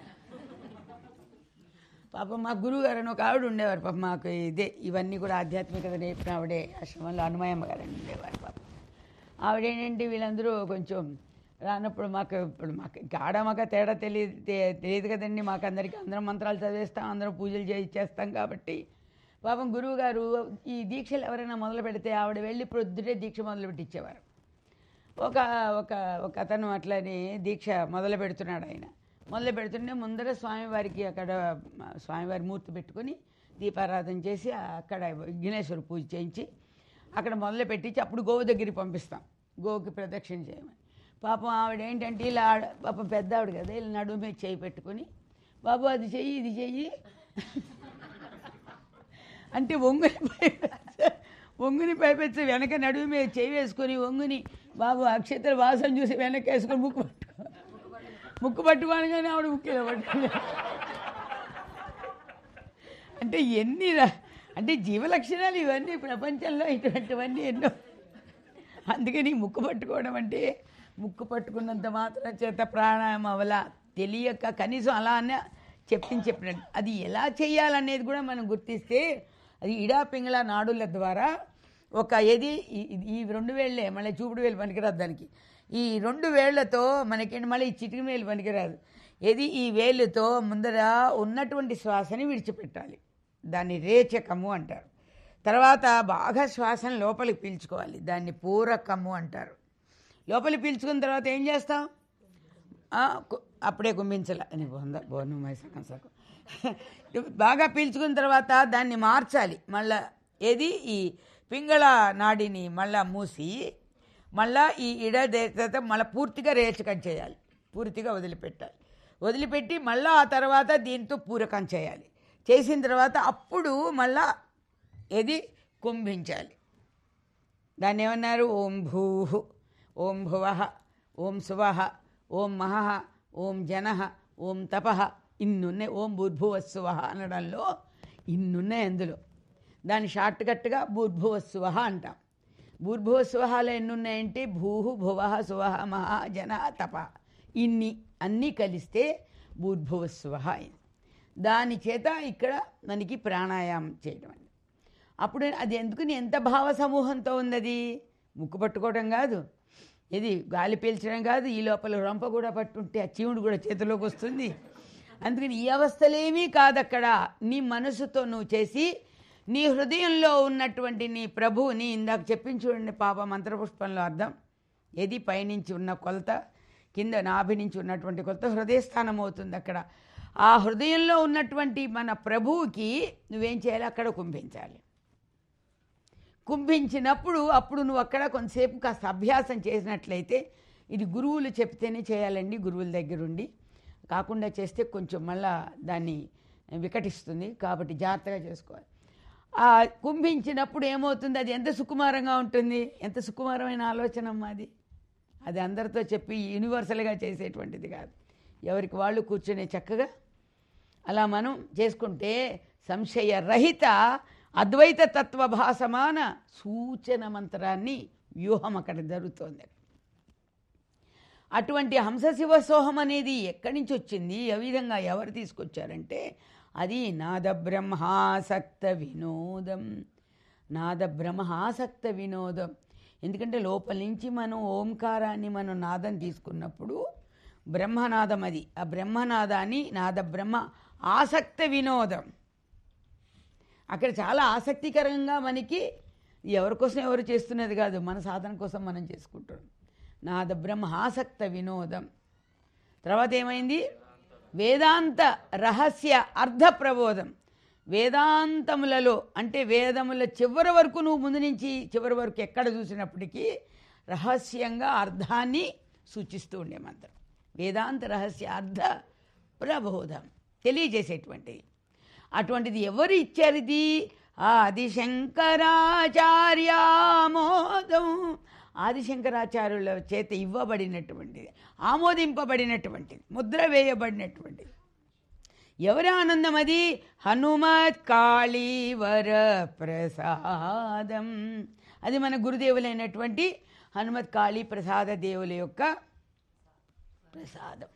పాపం మా గురువు గారు అని ఒక ఆవిడ ఉండేవారు పాపం మాకు ఇదే ఇవన్నీ కూడా ఆధ్యాత్మికత నేర్పిన ఆవిడే ఆశ్రమంలో అనుమయమ్మ గారు అని ఉండేవారు పాపం ఆవిడ ఏంటంటే వీళ్ళందరూ కొంచెం రానప్పుడు మాకు ఇప్పుడు మాకు ఇంకా ఆడమక తేడా తెలియదు తె- తెలియదు కదండి మాకు అందరికీ అందరం మంత్రాలు చదివేస్తాం అందరం పూజలు చేయి చేస్తాం కాబట్టి పాపం గురువు గారు ఈ దీక్షలు ఎవరైనా మొదలు పెడితే ఆవిడ వెళ్ళి ప్రొద్దుటే దీక్ష మొదలు పెట్టించేవారు ఒక ఒక ఒక అతను అట్లనే దీక్ష మొదలు పెడుతున్నాడు ఆయన మొదలు పెడుతుంటే ముందర స్వామివారికి అక్కడ ఆ, స్వామివారి మూర్తి పెట్టుకొని దీపారాధన చేసి అక్కడ విఘ్నేశ్వర పూజ చేయించి అక్కడ మొదలు పెట్టించి అప్పుడు గోవు దగ్గరికి పంపిస్తాం గోవుకి ప్రదక్షిణ చేయమని పాపం ఆవిడ ఏంటంటే ఇలా ఆడ- పాపం పెద్ద ఆవిడ కదా ఇలా నడుము మీద చేయి పెట్టుకొని బాబు అది చెయ్యి ఇది చెయ్యి అంటే ఒంగుని పైపెచ్చ ఒంగుని పైపెచ్చ వెనక నడుము మీద చేయి వేసుకొని ఒంగుని బాబు అక్షతల వాసన చూసి వెనక వేసుకొని ముక్కు పట్టుకో ముక్కు పట్టుకోనగానే ఆవిడ ముక్కు పట్టుకుని అంటే ఎన్ని ర- అంటే జీవలక్షణాలు ఇవన్నీ ప్రపంచంలో ఇటువంటివన్నీ ఎన్నో అందుకని ముక్కు పట్టుకోవడం అంటే ముక్కు పట్టుకున్నంత మాత్రం చేత ప్రాణాయామం అవలా తెలియక కనీసం అలా అనే చెప్పించి చెప్పినట్టు అది ఎలా చేయాలనేది కూడా మనం గుర్తిస్తే అది ఇడా పింగళ నాడుల ద్వారా ఒక ఏది ఈ- ఈ- ఈ రెండు వేళ్ళే మళ్ళీ చూపుడు వేలు పనికిరాదు దానికి ఈ రెండు వేళ్లతో మనకేంటి మళ్ళీ ఈ చిటికి వేలు పనికిరాదు ఏది ఈ వేలుతో ముందర ఉన్నటువంటి శ్వాసని విడిచిపెట్టాలి దాన్ని రేచకము అంటారు తర్వాత బాగా శ్వాసను లోపలికి పీల్చుకోవాలి దాన్ని పూరకము అంటారు లోపలికి పీల్చుకున్న తర్వాత ఏం చేస్తాం ఆ, కు- అప్పుడే కుంభించాల అని బోందా బోను మైసకం సగం బాగా పీల్చుకున్న తర్వాత దాన్ని మార్చాలి మళ్ళా ఏది ఈ పింగళ నాడిని మళ్ళా మూసి మళ్ళా ఈ ఇడ తర్వాత మళ్ళీ పూర్తిగా రేచకం చేయాలి పూర్తిగా వదిలిపెట్టాలి వదిలిపెట్టి మళ్ళా ఆ తర్వాత దీంతో పూరకం చేయాలి చేసిన తర్వాత అప్పుడు మళ్ళా ఏది కుంభించాలి దాన్ని ఏమన్నారు ఓం భూ ఓం భువ ఓం శువ ఓం మహ ఓం జన ఓం తప ఇన్నున్నాయి ఓం భూర్భువస్సువ అనడంలో ఇన్నున్నాయి అందులో దాన్ని షార్ట్ కట్గా భూర్భువస్సువ అంటాం భూర్భువస్సువహాలు ఎన్నున్నాయంటే భూ భువ శువ మహ జన తప ఇన్ని అన్నీ కలిస్తే భూర్భువస్సువ అయింది దాని చేత ఇక్కడ మనకి ప్రాణాయామం చేయడం అండి అప్పుడు అది ఎందుకని ఎంత భావ సమూహంతో ఉంది అది ముక్కు పట్టుకోవడం కాదు ఇది గాలి పీల్చడం కాదు ఈ లోపల రొంప కూడా పట్టుంటే ఆ చీవుడు కూడా చేతిలోకి వస్తుంది అందుకని ఈ అవస్థలేమీ కాదు అక్కడ నీ మనసుతో నువ్వు చేసి నీ హృదయంలో ఉన్నటువంటి నీ ప్రభువుని ఇందాక చెప్పింది చూడండి పాప మంత్రపుష్పంలో అర్థం ఏది పైనుంచి ఉన్న కొలత కింద నాభి నుంచి ఉన్నటువంటి కొలత హృదయస్థానం అవుతుంది అక్కడ ఆ హృదయంలో ఉన్నటువంటి మన ప్రభువుకి నువ్వేం చేయాలి అక్కడ కుంభించాలి కుంభించినప్పుడు అప్పుడు నువ్వు అక్కడ కొంతసేపు కాస్త అభ్యాసం చేసినట్లయితే ఇది గురువులు చెప్తేనే చేయాలండి గురువుల దగ్గర ఉండి కాకుండా చేస్తే కొంచెం మళ్ళా దాన్ని వికటిస్తుంది కాబట్టి జాగ్రత్తగా చేసుకోవాలి ఆ కుంభించినప్పుడు ఏమవుతుంది అది ఎంత సుకుమారంగా ఉంటుంది ఎంత సుకుమారమైన ఆలోచన అమ్మా అది అది అందరితో చెప్పి యూనివర్సల్గా చేసేటువంటిది కాదు ఎవరికి వాళ్ళు కూర్చొని చక్కగా అలా మనం చేసుకుంటే సంశయ రహిత అద్వైత తత్వ భాసమాన సూచన మంత్రాన్ని వ్యూహం అక్కడ జరుగుతోంది అటువంటి హంస శివ సోహం అనేది ఎక్కడి నుంచి వచ్చింది ఏ విధంగా ఎవరు తీసుకొచ్చారంటే అది నాద బ్రహ్మాసక్త వినోదం నాద బ్రహ్మాసక్త వినోదం ఎందుకంటే లోపల నుంచి మనం ఓంకారాన్ని మనం నాదం తీసుకున్నప్పుడు బ్రహ్మనాదం అది ఆ బ్రహ్మనాదాన్ని నాద బ్రహ్మ ఆసక్త వినోదం అక్కడ చాలా ఆసక్తికరంగా మనకి ఎవరి కోసం ఎవరు చేస్తున్నది కాదు మన సాధన కోసం మనం చేసుకుంటున్నాం నాద బ్రహ్మ ఆసక్త వినోదం తర్వాత ఏమైంది వేదాంత రహస్య అర్ధ ప్రబోధం వేదాంతములలో అంటే వేదముల చివరి వరకు నువ్వు ముందు నుంచి చివరి వరకు ఎక్కడ చూసినప్పటికీ రహస్యంగా అర్థాన్ని సూచిస్తూ ఉండే మంత్రం వేదాంత రహస్య అర్ధ ప్రబోధం తెలియజేసేటువంటిది అటువంటిది ఎవరు ఇచ్చారు ఇది ఆదిశంకరాచార్యామోదం ఆదిశంకరాచార్యుల చేత ఇవ్వబడినటువంటిది ఆమోదింపబడినటువంటిది ముద్ర వేయబడినటువంటిది ఎవరి ఆనందం అది హనుమత్ కాళీవర ప్రసాదం అది మన గురుదేవులైనటువంటి హనుమత్ కాళీ ప్రసాద దేవుల యొక్క ప్రసాదం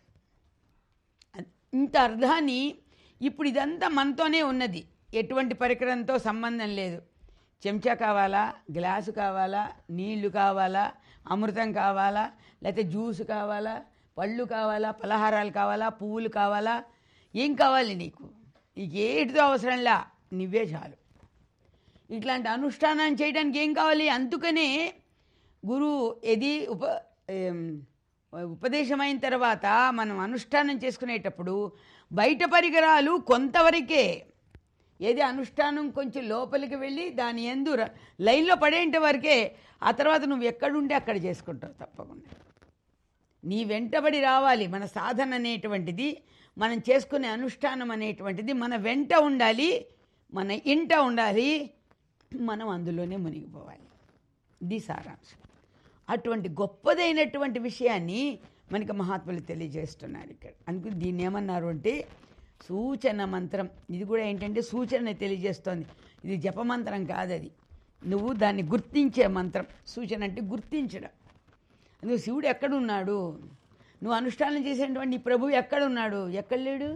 ఇంత అర్థాన్ని ఇప్పుడు ఇదంతా మనతోనే ఉన్నది ఎటువంటి పరికరంతో సంబంధం లేదు చెంచా కావాలా గ్లాసు కావాలా నీళ్లు కావాలా అమృతం కావాలా లేకపోతే జ్యూస్ కావాలా పళ్ళు కావాలా పలహారాలు కావాలా పువ్వులు కావాలా ఏం కావాలి నీకు నీకు ఏటితో అవసరంలా నువ్వే చాలు ఇట్లాంటి అనుష్ఠానాన్ని చేయడానికి ఏం కావాలి అందుకనే గురువు ఇది ఉప ఏం, ఉపదేశమైన తర్వాత మనం అనుష్ఠానం చేసుకునేటప్పుడు బయట పరికరాలు కొంతవరకే ఏది అనుష్ఠానం కొంచెం లోపలికి వెళ్ళి దాని ఎందు ర- లైన్లో పడేంత వరకే ఆ తర్వాత నువ్వు ఎక్కడుంటే అక్కడ చేసుకుంటావు తప్పకుండా నీ వెంటబడి రావాలి మన సాధన అనేటువంటిది మనం చేసుకునే అనుష్ఠానం అనేటువంటిది మన వెంట ఉండాలి మన ఇంట ఉండాలి మనం అందులోనే మునిగిపోవాలి ఇది సారాంశం అటువంటి గొప్పదైనటువంటి విషయాన్ని మనకి మహాత్ములు తెలియజేస్తున్నారు ఇక్కడ అందుకు దీన్ని ఏమన్నారు అంటే సూచన మంత్రం ఇది కూడా ఏంటంటే సూచన తెలియజేస్తోంది ఇది జపమంత్రం కాదు అది నువ్వు దాన్ని గుర్తించే మంత్రం సూచన అంటే గుర్తించడం నువ్వు శివుడు ఎక్కడున్నాడు నువ్వు అనుష్ఠానం చేసేటువంటి నీ ప్రభువు ఎక్కడున్నాడు ఎక్కడ లేడు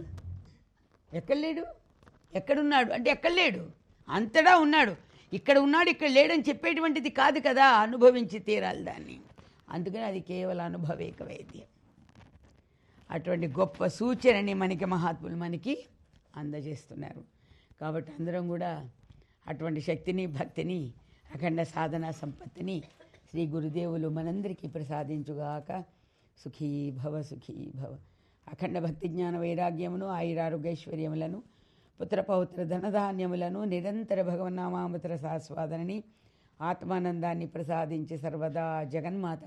ఎక్కడ లేడు ఎక్కడున్నాడు అంటే ఎక్కడ లేడు అంతటా ఉన్నాడు ఇక్కడ ఉన్నాడు ఇక్కడ లేడని చెప్పేటువంటిది కాదు కదా అనుభవించి తీరాలి దాన్ని అందుకని అది కేవలం అనుభవేక వైద్యం అటువంటి గొప్ప సూచనని మనకి మహాత్ములు మనకి అందజేస్తున్నారు కాబట్టి అందరం కూడా అటువంటి శక్తిని భక్తిని అఖండ సాధన సంపత్తిని శ్రీ గురుదేవులు మనందరికీ ప్రసాదించుగాక సుఖీ భవ సుఖీ భవ అఖండ భక్తి జ్ఞాన వైరాగ్యమును ఆయురారోగ్యైశ్వర్యములను పుత్ర పౌత్ర ధనధాన్యములను నిరంతర భగవన్నామామృత సాస్వాదనని ఆత్మానందాన్ని ప్రసాదించి సర్వదా జగన్మాత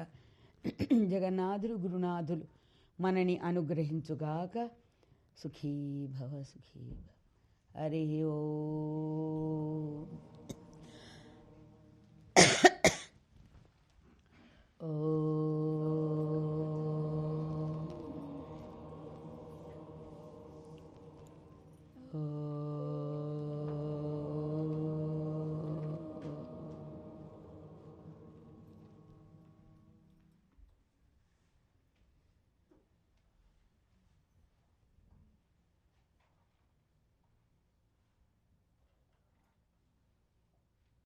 జగన్నాథులు గురునాథులు మనని అనుగ్రహించుగాక సుఖీ భవ సుఖీ భవ హరి ఓ ఓ